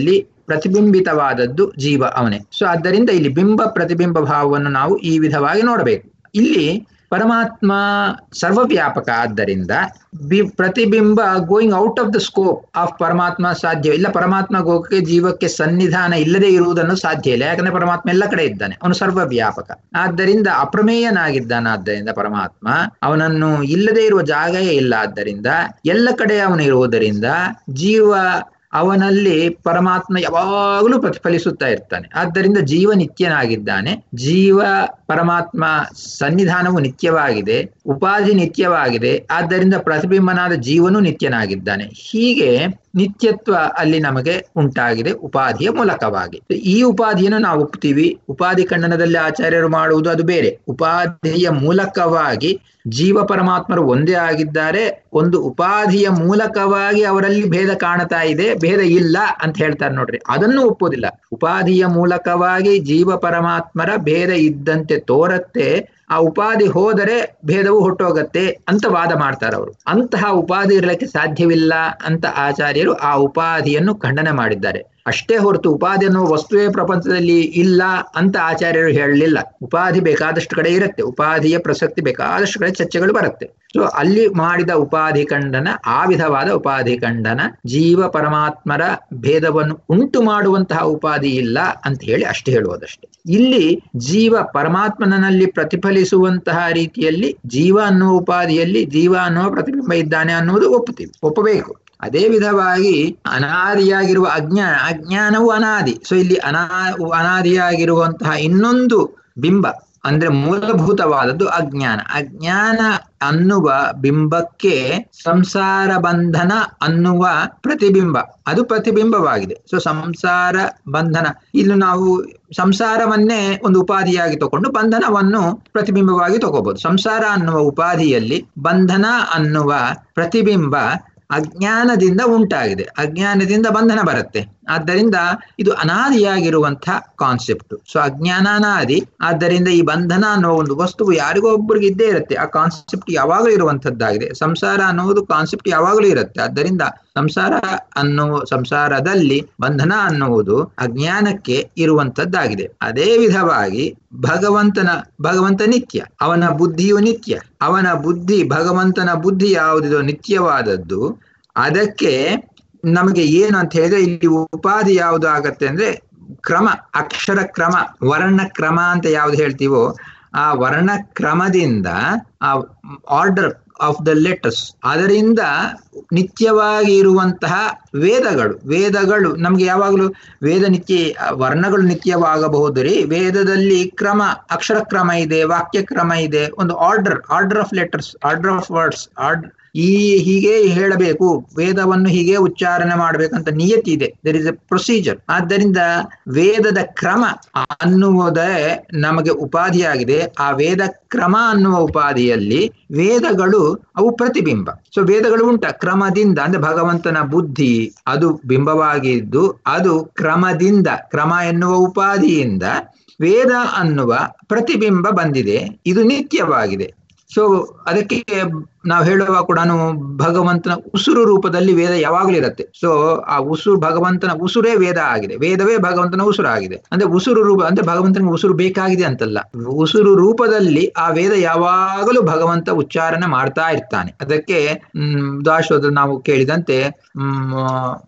ಪ್ರತಿಬಿಂಬಿತವಾದದ್ದು ಜೀವ ಅವನೇ ಸೊ ಆದ್ದರಿಂದ ಇಲ್ಲಿ ಬಿಂಬ ಪ್ರತಿಬಿಂಬ ಭಾವವನ್ನು ನಾವು ಈ ವಿಧವಾಗಿ ನೋಡಬೇಕು ಇಲ್ಲಿ ಪರಮಾತ್ಮ ಸರ್ವವ್ಯಾಪಕ ಆದ್ದರಿಂದ ಬಿ ಪ್ರತಿಬಿಂಬ going out of the scope of ಪರಮಾತ್ಮ ಸಾಧ್ಯ ಇಲ್ಲ ಪರಮಾತ್ಮ ಗೋಕ್ಕೆ ಜೀವಕ್ಕೆ ಸನ್ನಿಧಾನ ಇಲ್ಲದೆ ಇರುವುದನ್ನು ಸಾಧ್ಯ ಇಲ್ಲ ಯಾಕಂದ್ರೆ ಪರಮಾತ್ಮ ಎಲ್ಲ ಕಡೆ ಇದ್ದಾನೆ ಅವನು ಸರ್ವವ್ಯಾಪಕ ಆದ್ದರಿಂದ ಅಪ್ರಮೇಯನಾಗಿದ್ದಾನಾದ್ದರಿಂದ ಪರಮಾತ್ಮ ಅವನನ್ನು ಇಲ್ಲದೆ ಇರುವ ಜಾಗವೇ ಇಲ್ಲ ಆದ್ದರಿಂದ ಎಲ್ಲ ಕಡೆ ಅವನು ಇರುವುದರಿಂದ ಜೀವ ಅವನಲ್ಲಿ ಪರಮಾತ್ಮ ಯಾವಾಗಲೂ ಪ್ರತಿಫಲಿಸುತ್ತಾ ಇರ್ತಾನೆ ಆದ್ದರಿಂದ ಜೀವ ನಿತ್ಯನಾಗಿದ್ದಾನೆ ಜೀವ ಪರಮಾತ್ಮ ಸನ್ನಿಧಾನವು ನಿತ್ಯವಾಗಿದೆ ಉಪಾಧಿ ನಿತ್ಯವಾಗಿದೆ ಆದ್ದರಿಂದ ಪ್ರತಿಬಿಂಬನಾದ ಜೀವನು ನಿತ್ಯನಾಗಿದ್ದಾನೆ ಹೀಗೆ ನಿತ್ಯತ್ವ ಅಲ್ಲಿ ನಮಗೆ ಉಂಟಾಗಿದೆ ಉಪಾಧಿಯ ಮೂಲಕವಾಗಿ ಈ ಉಪಾಧಿಯನ್ನು ನಾವು ಒಪ್ತೀವಿ ಉಪಾಧಿ ಖಂಡನದಲ್ಲಿ ಆಚಾರ್ಯರು ಮಾಡುವುದು ಅದು ಬೇರೆ ಉಪಾಧಿಯ ಮೂಲಕವಾಗಿ ಜೀವ ಪರಮಾತ್ಮರು ಒಂದೇ ಆಗಿದ್ದಾರೆ ಒಂದು ಉಪಾಧಿಯ ಮೂಲಕವಾಗಿ ಅವರಲ್ಲಿ ಭೇದ ಕಾಣ್ತಾ ಇದೆ ಭೇದ ಇಲ್ಲ ಅಂತ ಹೇಳ್ತಾರೆ ನೋಡ್ರಿ ಅದನ್ನು ಒಪ್ಪೋದಿಲ್ಲ ಉಪಾಧಿಯ ಮೂಲಕವಾಗಿ ಜೀವ ಪರಮಾತ್ಮರ ಭೇದ ಇದ್ದಂತೆ ತೋರತ್ತೆ ಆ ಉಪಾಧಿ ಹೋದರೆ ಭೇದವು ಹೊಟ್ಟೋಗತ್ತೆ ಅಂತ ವಾದ ಮಾಡ್ತಾರೆ ಅವರು ಅಂತಹ ಉಪಾಧಿ ಇರಲಿಕ್ಕೆ ಸಾಧ್ಯವಿಲ್ಲ ಅಂತ ಆಚಾರ್ಯರು ಆ ಉಪಾಧಿಯನ್ನು ಖಂಡನೆ ಮಾಡಿದ್ದಾರೆ ಅಷ್ಟೇ ಹೊರತು ಉಪಾಧಿ ಅನ್ನುವ ವಸ್ತುವೇ ಪ್ರಪಂಚದಲ್ಲಿ ಇಲ್ಲ ಅಂತ ಆಚಾರ್ಯರು ಹೇಳಲಿಲ್ಲ ಉಪಾಧಿ ಬೇಕಾದಷ್ಟು ಕಡೆ ಇರುತ್ತೆ ಉಪಾಧಿಯ ಪ್ರಸಕ್ತಿ ಬೇಕಾದಷ್ಟು ಕಡೆ ಚರ್ಚೆಗಳು ಬರುತ್ತೆ ಸೊ ಅಲ್ಲಿ ಮಾಡಿದ ಉಪಾಧಿ ಖಂಡನ ಆ ವಿಧವಾದ ಉಪಾಧಿ ಖಂಡನ ಜೀವ ಪರಮಾತ್ಮರ ಭೇದವನ್ನು ಉಂಟು ಮಾಡುವಂತಹ ಉಪಾಧಿ ಇಲ್ಲ ಅಂತ ಹೇಳಿ ಅಷ್ಟೇ ಹೇಳುವುದಷ್ಟೇ ಇಲ್ಲಿ ಜೀವ ಪರಮಾತ್ಮನಲ್ಲಿ ಪ್ರತಿಫಲಿಸುವಂತಹ ರೀತಿಯಲ್ಲಿ ಜೀವ ಅನ್ನುವ ಉಪಾಧಿಯಲ್ಲಿ ಜೀವ ಅನ್ನುವ ಪ್ರತಿಬಿಂಬ ಇದ್ದಾನೆ ಅನ್ನುವುದು ಒಪ್ಪುತ್ತೀವಿ ಒಪ್ಪಬೇಕು ಅದೇ ವಿಧವಾಗಿ ಅನಾದಿಯಾಗಿರುವ ಅಜ್ಞಾನ ಅಜ್ಞಾನವು ಅನಾದಿ ಸೊ ಇಲ್ಲಿ ಅನಾ ಅನಾದಿಯಾಗಿರುವಂತಹ ಇನ್ನೊಂದು ಬಿಂಬ ಅಂದ್ರೆ ಮೂಲಭೂತವಾದದ್ದು ಅಜ್ಞಾನ ಅಜ್ಞಾನ ಅನ್ನುವ ಬಿಂಬಕ್ಕೆ ಸಂಸಾರ ಬಂಧನ ಅನ್ನುವ ಪ್ರತಿಬಿಂಬ ಅದು ಪ್ರತಿಬಿಂಬವಾಗಿದೆ ಸೊ ಸಂಸಾರ ಬಂಧನ ಇಲ್ಲಿ ನಾವು ಸಂಸಾರವನ್ನೇ ಒಂದು ಉಪಾಧಿಯಾಗಿ ತಗೊಂಡು ಬಂಧನವನ್ನು ಪ್ರತಿಬಿಂಬವಾಗಿ ತಗೋಬಹುದು ಸಂಸಾರ ಅನ್ನುವ ಉಪಾಧಿಯಲ್ಲಿ ಬಂಧನ ಅನ್ನುವ ಪ್ರತಿಬಿಂಬ ಅಜ್ಞಾನದಿಂದ ಉಂಟಾಗಿದೆ ಅಜ್ಞಾನದಿಂದ ಬಂಧನ ಬರುತ್ತೆ ಆದ್ದರಿಂದ ಇದು ಅನಾದಿಯಾಗಿರುವಂತಹ ಕಾನ್ಸೆಪ್ಟ್ ಸೊ ಅಜ್ಞಾನ ಅನಾದಿ ಆದ್ದರಿಂದ ಈ ಬಂಧನ ಅನ್ನೋ ಒಂದು ವಸ್ತುವು ಯಾರಿಗೋ ಒಬ್ಬರಿಗೆ ಇದ್ದೇ ಇರುತ್ತೆ ಆ ಕಾನ್ಸೆಪ್ಟ್ ಯಾವಾಗಲೂ ಇರುವಂತದ್ದಾಗಿದೆ ಸಂಸಾರ ಅನ್ನುವುದು ಕಾನ್ಸೆಪ್ಟ್ ಯಾವಾಗಲೂ ಇರುತ್ತೆ ಆದ್ದರಿಂದ ಸಂಸಾರ ಅನ್ನುವ ಸಂಸಾರದಲ್ಲಿ ಬಂಧನ ಅನ್ನುವುದು ಅಜ್ಞಾನಕ್ಕೆ ಇರುವಂತದ್ದಾಗಿದೆ ಅದೇ ವಿಧವಾಗಿ ಭಗವಂತನ ಭಗವಂತ ನಿತ್ಯ ಅವನ ಬುದ್ಧಿಯು ನಿತ್ಯ ಅವನ ಬುದ್ಧಿ ಭಗವಂತನ ಬುದ್ಧಿ ಯಾವುದಿದೋ ನಿತ್ಯವಾದದ್ದು ಅದಕ್ಕೆ ನಮಗೆ ಏನು ಅಂತ ಹೇಳಿದ್ರೆ ಇಲ್ಲಿ ಉಪಾಧಿ ಯಾವುದು ಆಗತ್ತೆ ಅಂದ್ರೆ ಕ್ರಮ ಅಕ್ಷರ ಕ್ರಮ ವರ್ಣ ಕ್ರಮ ಅಂತ ಯಾವ್ದು ಹೇಳ್ತೀವೋ ಆ ವರ್ಣ ಕ್ರಮದಿಂದ ಆ ಆರ್ಡರ್ ಆಫ್ ದ ಲೆಟರ್ಸ್ ಅದರಿಂದ ನಿತ್ಯವಾಗಿ ಇರುವಂತಹ ವೇದಗಳು ವೇದಗಳು ನಮ್ಗೆ ಯಾವಾಗಲೂ ವೇದ ನಿತ್ಯ ವರ್ಣಗಳು ನಿತ್ಯವಾಗಬಹುದು ರೀ ವೇದದಲ್ಲಿ ಕ್ರಮ ಅಕ್ಷರ ಕ್ರಮ ಇದೆ ವಾಕ್ಯ ಕ್ರಮ ಇದೆ ಒಂದು order order of letters order of words order ಈ ಹೀಗೆ ಹೇಳಬೇಕು ವೇದವನ್ನು ಹೀಗೆ ಉಚ್ಚಾರಣೆ ಮಾಡಬೇಕಂತ ನಿಯತಿ ಇದೆ ದರ್ ಇಸ್ ಎ ಪ್ರೊಸೀಜರ್ ಆದ್ದರಿಂದ ವೇದದ ಕ್ರಮ ಅನ್ನುವುದೇ ನಮಗೆ ಉಪಾಧಿಯಾಗಿದೆ ಆ ವೇದ ಕ್ರಮ ಅನ್ನುವ ಉಪಾಧಿಯಲ್ಲಿ ವೇದಗಳು ಅವು ಪ್ರತಿಬಿಂಬ ಸೊ ವೇದಗಳು ಉಂಟ ಕ್ರಮದಿಂದ ಅಂದ್ರೆ ಭಗವಂತನ ಬುದ್ಧಿ ಅದು ಬಿಂಬವಾಗಿದ್ದು ಅದು ಕ್ರಮದಿಂದ ಕ್ರಮ ಎನ್ನುವ ಉಪಾಧಿಯಿಂದ ವೇದ ಅನ್ನುವ ಪ್ರತಿಬಿಂಬ ಬಂದಿದೆ ಇದು ನಿತ್ಯವಾಗಿದೆ ಸೊ ಅದಕ್ಕೆ ನಾವು ಹೇಳುವ ಕೂಡ ಭಗವಂತನ ಉಸುರು ರೂಪದಲ್ಲಿ ವೇದ ಯಾವಾಗಲೂ ಇರುತ್ತೆ ಸೊ ಆ ಉಸುರು ಭಗವಂತನ ಉಸುರೇ ವೇದ ಆಗಿದೆ ವೇದವೇ ಭಗವಂತನ ಉಸುರು ಆಗಿದೆ ಅಂದ್ರೆ ಉಸುರು ರೂಪ ಅಂದ್ರೆ ಭಗವಂತನಿಗೆ ಉಸುರು ಬೇಕಾಗಿದೆ ಅಂತಲ್ಲ ಉಸುರು ರೂಪದಲ್ಲಿ ಆ ವೇದ ಯಾವಾಗಲೂ ಭಗವಂತ ಉಚ್ಚಾರಣೆ ಮಾಡ್ತಾ ಇರ್ತಾನೆ ಅದಕ್ಕೆ ಹ್ಮ್ ದಾಶೋದ್ರ ನಾವು ಕೇಳಿದಂತೆ ಹ್ಮ್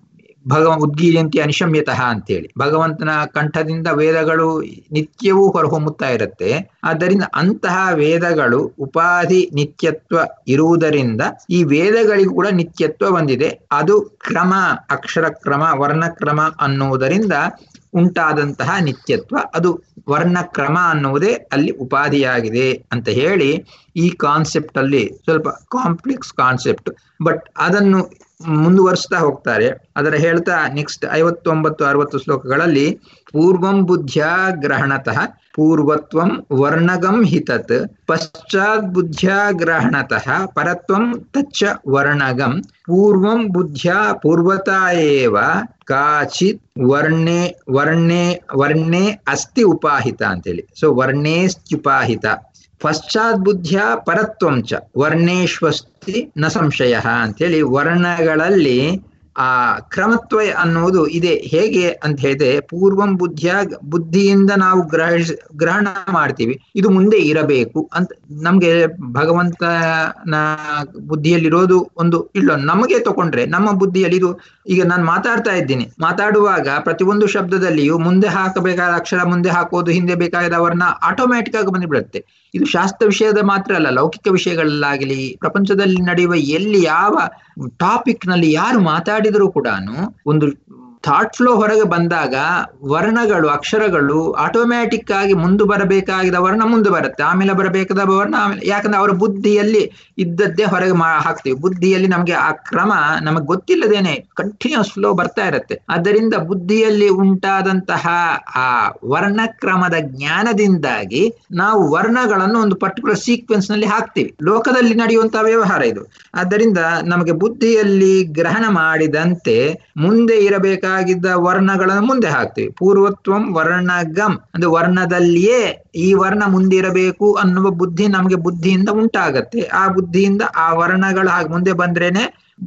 ಭಗವ ಉದ್ಗೀಯಂತಿ ಅನಿಶಮ್ಯತಃ ಅಂತೇಳಿ ಭಗವಂತನ ಕಂಠದಿಂದ ವೇದಗಳು ನಿತ್ಯವೂ ಹೊರಹೊಮ್ಮುತ್ತಾ ಇರುತ್ತೆ ಆದ್ದರಿಂದ ಅಂತಹ ವೇದಗಳು ಉಪಾಧಿ ನಿತ್ಯತ್ವ ಇರುವುದರಿಂದ ಈ ವೇದಗಳಿಗೂ ಕೂಡ ನಿತ್ಯತ್ವ ಬಂದಿದೆ ಅದು ಕ್ರಮ ಅಕ್ಷರ ಕ್ರಮ ವರ್ಣಕ್ರಮ ಅನ್ನುವುದರಿಂದ ಉಂಟಾದಂತಹ ನಿತ್ಯತ್ವ ಅದು ವರ್ಣಕ್ರಮ ಅನ್ನುವುದೇ ಅಲ್ಲಿ ಉಪಾಧಿಯಾಗಿದೆ ಅಂತ ಹೇಳಿ ಈ ಕಾನ್ಸೆಪ್ಟ್ ಅಲ್ಲಿ ಸ್ವಲ್ಪ ಕಾಂಪ್ಲೆಕ್ಸ್ ಕಾನ್ಸೆಪ್ಟ್ ಬಟ್ ಅದನ್ನು ಮುಂದುವರಿಸ್ತಾ ಹೋಗ್ತಾರೆ ಅದರ ಹೇಳ್ತಾ ನೆಕ್ಸ್ಟ್ ಐವತ್ತೊಂಬತ್ತು ಅರವತ್ತು ಶ್ಲೋಕಗಳಲ್ಲಿ ಪೂರ್ವಂ ಬುದ್ಧ್ಯ ಗ್ರಹಣತಃ ಪೂರ್ವತ್ವಂ ವರ್ಣಗಂ ಹಿತತ್ ಪಶ್ಚಾತ್ ಬುದ್ಧ್ಯ ಗ್ರಹಣತಃ ಪರತ್ವಂ ತಚ್ಚ ವರ್ಣಗಂ ಪೂರ್ವಂ ಬುದ್ಧ್ಯ ಪೂರ್ವತಾ ಏವ ಕಾಚಿತ್ ವರ್ಣೆ ವರ್ಣೆ ವರ್ಣೆ ಅಸ್ತಿ ಉಪಾಹಿತ ಅಂತೇಳಿ ಸೊ ವರ್ಣೇಸ್ತ್ಯುಪಾಹಿತ ಪಶ್ಚಾತ್ ಬುದ್ಧಿಯ ಪರತ್ವಂಚ ವರ್ಣೇಶ್ವಸ್ತಿ ನ ಸಂಶಯ ಅಂತೇಳಿ ವರ್ಣಗಳಲ್ಲಿ ಆ ಕ್ರಮತ್ವ ಅನ್ನುವುದು ಇದೆ ಹೇಗೆ ಅಂತ ಹೇಳಿದ್ರೆ ಪೂರ್ವಂ ಬುದ್ಧಿಯ ಬುದ್ಧಿಯಿಂದ ನಾವು ಗ್ರಹ ಗ್ರಹಣ ಮಾಡ್ತೀವಿ ಇದು ಮುಂದೆ ಇರಬೇಕು ಅಂತ ನಮ್ಗೆ ಭಗವಂತನ ಬುದ್ಧಿಯಲ್ಲಿರೋದು ಒಂದು ಇಲ್ಲ ನಮಗೆ ತಗೊಂಡ್ರೆ ನಮ್ಮ ಬುದ್ಧಿಯಲ್ಲಿ ಇದು ಈಗ ನಾನು ಮಾತಾಡ್ತಾ ಇದ್ದೀನಿ ಮಾತಾಡುವಾಗ ಪ್ರತಿಯೊಂದು ಶಬ್ದದಲ್ಲಿಯೂ ಮುಂದೆ ಹಾಕಬೇಕಾದ ಅಕ್ಷರ ಮುಂದೆ ಹಾಕೋದು ಹಿಂದೆ ಬೇಕಾದ ವರ್ಣ ಆಟೋಮ್ಯಾಟಿಕ್ ಆಗಿ ಬಂದ್ಬಿಡುತ್ತೆ ಇದು ಶಾಸ್ತ್ರ ವಿಷಯದ ಮಾತ್ರ ಅಲ್ಲ ಲೌಕಿಕ ವಿಷಯಗಳಲ್ಲಾಗಲಿ ಪ್ರಪಂಚದಲ್ಲಿ ನಡೆಯುವ ಎಲ್ಲಿ ಯಾವ ಟಾಪಿಕ್ ನಲ್ಲಿ ಯಾರು ಮಾತಾಡಿದರೂ ಕೂಡ ಒಂದು ಥಾಟ್ ಫ್ಲೋ ಹೊರಗೆ ಬಂದಾಗ ವರ್ಣಗಳು ಅಕ್ಷರಗಳು ಆಟೋಮ್ಯಾಟಿಕ್ ಆಗಿ ಮುಂದೆ ಬರಬೇಕಾಗಿದ ವರ್ಣ ಮುಂದೆ ಬರುತ್ತೆ ಆಮೇಲೆ ಬರಬೇಕಾದ ವರ್ಣ ಆಮೇಲೆ ಯಾಕಂದ್ರೆ ಅವರ ಬುದ್ಧಿಯಲ್ಲಿ ಇದ್ದದ್ದೇ ಹೊರಗೆ ಮಾ ಹಾಕ್ತೀವಿ ಬುದ್ಧಿಯಲ್ಲಿ ನಮಗೆ ಆ ಕ್ರಮ ನಮಗೆ ಗೊತ್ತಿಲ್ಲದೇನೆ ಕಂಟಿನ್ಯೂಸ್ ಫ್ಲೋ ಬರ್ತಾ ಇರುತ್ತೆ ಆದ್ದರಿಂದ ಬುದ್ಧಿಯಲ್ಲಿ ಉಂಟಾದಂತಹ ಆ ವರ್ಣಕ್ರಮದ ಜ್ಞಾನದಿಂದಾಗಿ ನಾವು ವರ್ಣಗಳನ್ನು ಒಂದು ಪರ್ಟಿಕ್ಯುಲರ್ ಸೀಕ್ವೆನ್ಸ್ ನಲ್ಲಿ ಹಾಕ್ತೀವಿ ಲೋಕದಲ್ಲಿ ನಡೆಯುವಂತಹ ವ್ಯವಹಾರ ಇದು ಆದ್ದರಿಂದ ನಮಗೆ ಬುದ್ಧಿಯಲ್ಲಿ ಗ್ರಹಣ ಮಾಡಿದಂತೆ ಮುಂದೆ ಇರಬೇಕಾಗಿದ್ದ ವರ್ಣಗಳನ್ನು ಮುಂದೆ ಹಾಕ್ತೀವಿ ಪೂರ್ವತ್ವಂ ವರ್ಣಗಮ್ ಅಂದ್ರೆ ವರ್ಣದಲ್ಲಿಯೇ ಈ ವರ್ಣ ಮುಂದಿರಬೇಕು ಅನ್ನುವ ಬುದ್ಧಿ ನಮಗೆ ಬುದ್ಧಿಯಿಂದ ಉಂಟಾಗತ್ತೆ ಆ ಬುದ್ಧಿಯಿಂದ ಆ ವರ್ಣಗಳು ಹಾಗೆ ಮುಂದೆ ಬಂದ್ರೇನೆ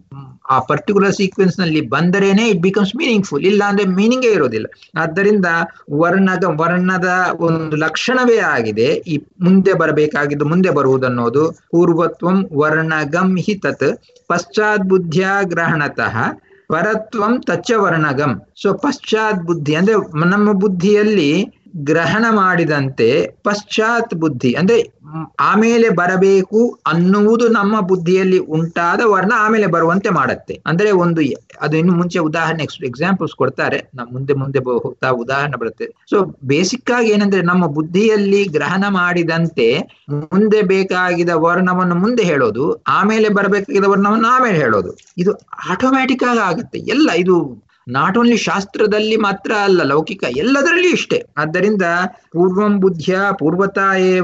ಆ ಪರ್ಟಿಕ್ಯುಲರ್ ಸೀಕ್ವೆನ್ಸ್ ನಲ್ಲಿ ಬಂದರೇನೆ ಇಟ್ ಬಿಕಮ್ಸ್ ಮೀನಿಂಗ್ಫುಲ್ ಇಲ್ಲ ಅಂದ್ರೆ ಮೀನಿಂಗೇ ಇರೋದಿಲ್ಲ ಆದ್ದರಿಂದ ವರ್ಣದ ವರ್ಣದ ಒಂದು ಲಕ್ಷಣವೇ ಆಗಿದೆ ಈ ಮುಂದೆ ಬರಬೇಕಾಗಿದ್ದು ಮುಂದೆ ಬರುವುದನ್ನೋದು ಪೂರ್ವತ್ವಂ ವರ್ಣಗಂ ಹಿ ತತ್ ಪಶ್ಚಾತ್ ಬುದ್ಧಿಯ ಗ್ರಹಣತಃ ಪರತ್ವಂ ತಚ್ಚ ವರ್ಣಗಂ ಸೊ ಪಶ್ಚಾತ್ ಬುದ್ಧಿ ಅಂದ್ರೆ ನಮ್ಮ ಬುದ್ಧಿಯಲ್ಲಿ ಗ್ರಹಣ ಮಾಡಿದಂತೆ ಪಶ್ಚಾತ್ ಬುದ್ಧಿ ಅಂದ್ರೆ ಆಮೇಲೆ ಬರಬೇಕು ಅನ್ನುವುದು ನಮ್ಮ ಬುದ್ಧಿಯಲ್ಲಿ ಉಂಟಾದ ವರ್ಣ ಆಮೇಲೆ ಬರುವಂತೆ ಮಾಡತ್ತೆ ಅಂದ್ರೆ ಒಂದು ಅದು ಇನ್ನು ಮುಂಚೆ ಉದಾಹರಣೆ ಎಕ್ಸಾಂಪಲ್ಸ್ ಕೊಡ್ತಾರೆ ನಮ್ಮ ಮುಂದೆ ಮುಂದೆ ಹೋಗ್ತಾ ಉದಾಹರಣೆ ಬರುತ್ತೆ ಸೊ ಬೇಸಿಕ್ ಆಗಿ ಏನಂದ್ರೆ ನಮ್ಮ ಬುದ್ಧಿಯಲ್ಲಿ ಗ್ರಹಣ ಮಾಡಿದಂತೆ ಮುಂದೆ ಬೇಕಾಗಿದ ವರ್ಣವನ್ನು ಮುಂದೆ ಹೇಳೋದು ಆಮೇಲೆ ಬರಬೇಕಾಗಿದ ವರ್ಣವನ್ನು ಆಮೇಲೆ ಹೇಳೋದು ಇದು ಆಟೋಮ್ಯಾಟಿಕ್ ಆಗಿ ಆಗುತ್ತೆ ಎಲ್ಲ ಇದು ನಾಟ್ ಓನ್ಲಿ ಶಾಸ್ತ್ರದಲ್ಲಿ ಮಾತ್ರ ಅಲ್ಲ ಲೌಕಿಕ ಎಲ್ಲದರಲ್ಲಿಯೂ ಇಷ್ಟೇ ಆದ್ದರಿಂದ ಪೂರ್ವಂ ಬುದ್ಧಿಯ ಪೂರ್ವತಾ ಏವ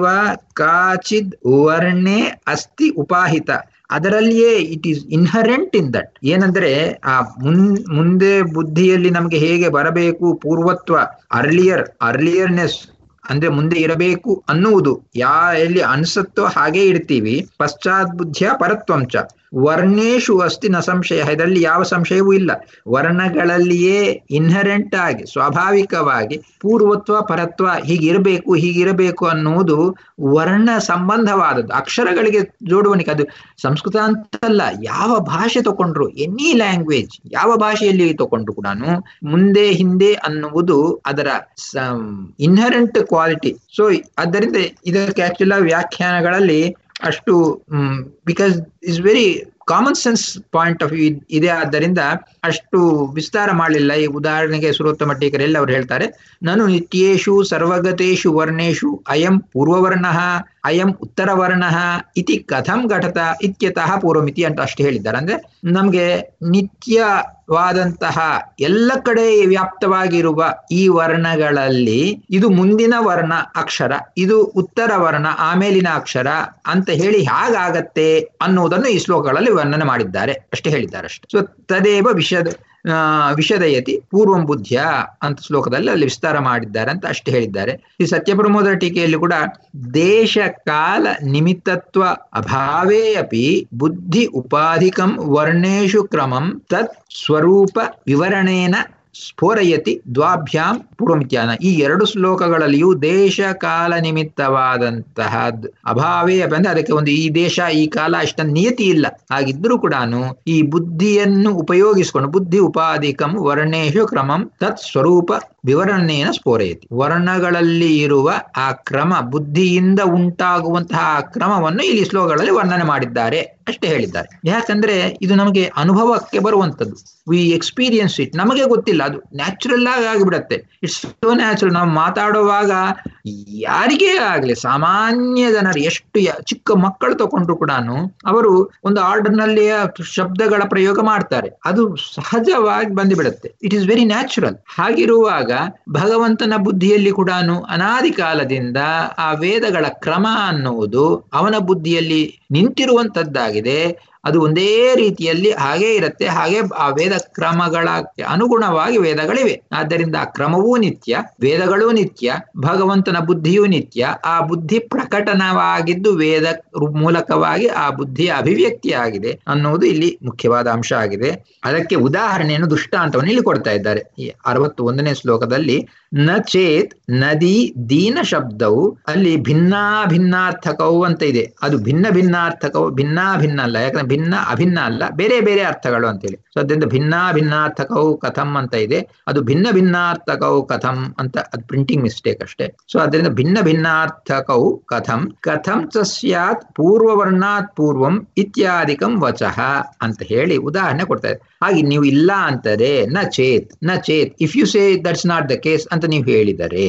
ಕಾಚಿದ್ ವರ್ಣೆ ಅಸ್ತಿ ಉಪಾಹಿತ ಅದರಲ್ಲಿಯೇ it is inherent in that ಏನಂದ್ರೆ ಆ ಮುನ್ ಮುಂದೆ ಬುದ್ಧಿಯಲ್ಲಿ ನಮಗೆ ಹೇಗೆ ಬರಬೇಕು ಪೂರ್ವತ್ವ ಅರ್ಲಿಯರ್ ಅರ್ಲಿಯರ್ನೆಸ್ ಅಂದ್ರೆ ಮುಂದೆ ಇರಬೇಕು ಅನ್ನುವುದು ಯಾ ಎಲ್ಲಿ ಅನ್ಸತ್ತೋ ಹಾಗೆ ಇಡ್ತೀವಿ ಪಶ್ಚಾತ್ ಬುದ್ಧಿಯ ಪರತ್ವಂಚ ವರ್ಣೇಶು ಅಸ್ತಿ ನ ಸಂಶಯ ಇದರಲ್ಲಿ ಯಾವ ಸಂಶಯವೂ ಇಲ್ಲ ವರ್ಣಗಳಲ್ಲಿಯೇ ಇನ್ಹರೆಂಟ್ ಆಗಿ ಸ್ವಾಭಾವಿಕವಾಗಿ ಪೂರ್ವತ್ವ ಪರತ್ವ ಹೀಗಿರಬೇಕು ಹೀಗಿರಬೇಕು ಅನ್ನುವುದು ವರ್ಣ ಸಂಬಂಧವಾದದ್ದು ಅಕ್ಷರಗಳಿಗೆ ಜೋಡುವನಿಕೆ ಅದು ಸಂಸ್ಕೃತ ಅಂತಲ್ಲ ಯಾವ ಭಾಷೆ ತಗೊಂಡ್ರು ಎನಿ ಲ್ಯಾಂಗ್ವೇಜ್ ಯಾವ ಭಾಷೆಯಲ್ಲಿ ತಗೊಂಡ್ರು ಕೂಡ ಮುಂದೆ ಹಿಂದೆ ಅನ್ನುವುದು ಅದರ ಇನ್ಹರೆಂಟ್ ಕ್ವಾಲಿಟಿ ಸೊ ಆದ್ದರಿಂದ ಇದಕ್ಕೆ ಆಕ್ಚುಲ ವ್ಯಾಖ್ಯಾನಗಳಲ್ಲಿ ಅಷ್ಟು because is very common sense point of view ಇದೆ ಆದ್ದರಿಂದ ಅಷ್ಟು ವಿಸ್ತಾರ ಮಾಡಲಿಲ್ಲ ಈ ಉದಾಹರಣೆಗೆ ಸುರೋತ್ತಮ ಟೀಕರೆಲ್ಲ ಅವ್ರು ಹೇಳ್ತಾರೆ ನಾನು ನಿತ್ಯೇಶು ಸರ್ವಗತೇಶು ವರ್ಣೇಶು ಅಯಂ ಪೂರ್ವವರ್ಣ ಅಯಂ ಉತ್ತರವರ್ಣ ಇತಿ ಕಥಂ ಘಟತ ಇತ್ಯತಃ ಪೂರ್ವಮಿತಿ ಅಂತ ಅಷ್ಟು ಹೇಳಿದ್ದಾರೆ ಅಂದ್ರೆ ನಮ್ಗೆ ನಿತ್ಯವಾದಂತಹ ಎಲ್ಲ ಕಡೆ ವ್ಯಾಪ್ತವಾಗಿರುವ ಈ ವರ್ಣಗಳಲ್ಲಿ ಇದು ಮುಂದಿನ ವರ್ಣ ಅಕ್ಷರ ಇದು ಉತ್ತರ ವರ್ಣ ಆಮೇಲಿನ ಅಕ್ಷರ ಅಂತ ಹೇಳಿ ಹಾಗಾಗತ್ತೆ ಅನ್ನುವುದನ್ನು ಈ ಶ್ಲೋಕಗಳಲ್ಲಿ ವರ್ಣನೆ ಮಾಡಿದ್ದಾರೆ ಅಷ್ಟೇ ಹೇಳಿದ್ದಾರೆ ಅಷ್ಟೇ ಸೊ ತದೇವ ವಿಷದ ವಿಷದಯತಿ ಪೂರ್ವಂ ಬುದ್ಧಿಯ ಅಂತ ಶ್ಲೋಕದಲ್ಲಿ ಅಲ್ಲಿ ವಿಸ್ತಾರ ಮಾಡಿದ್ದಾರೆ ಅಂತ ಅಷ್ಟೇ ಹೇಳಿದ್ದಾರೆ ಈ ಸತ್ಯಪ್ರಮೋದರ ಟೀಕೆಯಲ್ಲಿ ಕೂಡ ದೇಶ ಕಾಲ ನಿಮಿತ್ತತ್ವ ಅಭಾವೇ ಅಪಿ ಬುದ್ಧಿ ಉಪಾಧಿಕಂ ವರ್ಣೇಶು ಕ್ರಮಂ ತತ್ ಸ್ವರೂಪ ವಿವರಣೇನ ಸ್ಫೋರಯತಿ ದ್ವಾಭ್ಯಾಂ ಪೂರ್ವಮಿತ್ಯಾನ ಈ ಎರಡು ಶ್ಲೋಕಗಳಲ್ಲಿಯೂ ದೇಶ ಕಾಲ ನಿಮಿತ್ತವಾದಂತಹ ಅಭಾವೇ ಅಂದ್ರೆ ಅದಕ್ಕೆ ಒಂದು ಈ ದೇಶ ಈ ಕಾಲ ಅಷ್ಟ ನಿಯತಿ ಇಲ್ಲ ಹಾಗಿದ್ರೂ ಕೂಡ ಈ ಬುದ್ಧಿಯನ್ನು ಉಪಯೋಗಿಸಿಕೊಂಡು ಬುದ್ಧಿ ಉಪಾಧಿಕಂ ವರ್ಣೇಶು ಕ್ರಮಂ ತತ್ ಸ್ವರೂಪ ವಿವರಣೆಯನ್ನು ಸ್ಫೋರಯತಿ ವರ್ಣಗಳಲ್ಲಿ ಇರುವ ಆ ಕ್ರಮ ಬುದ್ಧಿಯಿಂದ ಉಂಟಾಗುವಂತಹ ಆ ಕ್ರಮವನ್ನು ಇಲ್ಲಿ ಶ್ಲೋಕಗಳಲ್ಲಿ ವರ್ಣನೆ ಮಾಡಿದ್ದಾರೆ ಅಷ್ಟೇ ಹೇಳಿದ್ದಾರೆ ಯಾಕಂದ್ರೆ ಇದು ನಮಗೆ ಅನುಭವಕ್ಕೆ ಬರುವಂತದ್ದು ವಿ ಎಕ್ಸ್ಪೀರಿಯನ್ಸ್ ಇಟ್ ನಮಗೆ ಗೊತ್ತಿಲ್ಲ ಅದು ನ್ಯಾಚುರಲ್ ಆಗಿ ಆಗಿಬಿಡತ್ತೆ ಇಟ್ಸ್ ಸೋ ನ್ಯಾಚುರಲ್ ನಾವು ಮಾತಾಡುವಾಗ ಯಾರಿಗೇ ಆಗ್ಲಿ ಸಾಮಾನ್ಯ ಜನರು ಎಷ್ಟು ಚಿಕ್ಕ ಮಕ್ಕಳು ತಗೊಂಡ್ರು ಕೂಡ ಅವರು ಒಂದು ಆರ್ಡರ್ ನಲ್ಲಿ ಶಬ್ದಗಳ ಪ್ರಯೋಗ ಮಾಡ್ತಾರೆ ಅದು ಸಹಜವಾಗಿ ಬಂದುಬಿಡುತ್ತೆ ಇಟ್ ಇಸ್ ವೆರಿ ನ್ಯಾಚುರಲ್ ಹಾಗಿರುವಾಗ ಭಗವಂತನ ಬುದ್ಧಿಯಲ್ಲಿ ಕೂಡ ಅನಾದಿ ಕಾಲದಿಂದ ಆ ವೇದಗಳ ಕ್ರಮ ಅನ್ನುವುದು ಅವನ ಬುದ್ಧಿಯಲ್ಲಿ ನಿಂತಿರುವಂತದ್ದಾಗಿದೆ ಅದು ಒಂದೇ ರೀತಿಯಲ್ಲಿ ಹಾಗೇ ಇರುತ್ತೆ ಹಾಗೆ ಆ ವೇದ ಕ್ರಮಗಳ ಅನುಗುಣವಾಗಿ ವೇದಗಳಿವೆ ಆದ್ದರಿಂದ ಆ ಕ್ರಮವೂ ನಿತ್ಯ ವೇದಗಳೂ ನಿತ್ಯ ಭಗವಂತನ ಬುದ್ಧಿಯೂ ನಿತ್ಯ ಆ ಬುದ್ಧಿ ಪ್ರಕಟನವಾಗಿದ್ದು ವೇದ ಮೂಲಕವಾಗಿ ಆ ಬುದ್ಧಿಯ ಅಭಿವ್ಯಕ್ತಿ ಆಗಿದೆ ಅನ್ನುವುದು ಇಲ್ಲಿ ಮುಖ್ಯವಾದ ಅಂಶ ಆಗಿದೆ ಅದಕ್ಕೆ ಉದಾಹರಣೆಯನ್ನು ದುಷ್ಟಾಂತವನ್ನು ಇಲ್ಲಿ ಕೊಡ್ತಾ ಇದ್ದಾರೆ ಈ ಅರವತ್ತು ಒಂದನೇ ಶ್ಲೋಕದಲ್ಲಿ ನ ಚೇತ್ ನದಿ ದೀನ ಶಬ್ದವು ಅಲ್ಲಿ ಭಿನ್ನಾ ಭಿನ್ನಾರ್ಥಕವು ಅಂತ ಇದೆ ಅದು ಭಿನ್ನ ಭಿನ್ನಾರ್ಥಕವು ಭಿನ್ನಾ ಭಿನ್ನ ಅಲ್ಲ ಯಾಕಂದ್ರೆ ಭಿನ್ನ ಅಭಿನ್ನ ಅಲ್ಲ ಬೇರೆ ಬೇರೆ ಅರ್ಥಗಳು ಅಂತೇಳಿ ಸೊ ಅದರಿಂದ ಭಿನ್ನಾ ಭಿನ್ನಾರ್ಥಕವು ಕಥಂ ಅಂತ ಇದೆ ಅದು ಭಿನ್ನ ಭಿನ್ನಾರ್ಥಕವು ಕಥಂ ಅಂತ ಅದು ಪ್ರಿಂಟಿಂಗ್ ಮಿಸ್ಟೇಕ್ ಅಷ್ಟೇ ಸೊ ಅದರಿಂದ ಭಿನ್ನ ಭಿನ್ನಾರ್ಥಕವು ಕಥಂ ಕಥಂ ಚ ಸ್ಯಾತ್ ಪೂರ್ವವರ್ಣಾತ್ ಪೂರ್ವಂ ಇತ್ಯಾದಿಕಂ ವಚಃ ಅಂತ ಹೇಳಿ ಉದಾಹರಣೆ ಕೊಡ್ತಾ ಇದೆ ಹಾಗೆ ನೀವು ಇಲ್ಲ ಅಂತಾರೆ ನ ಚೇತ್ ನ ಚೇತ್ if you say that's not the case ಅಂತ ನೀವು ಹೇಳಿದರೆ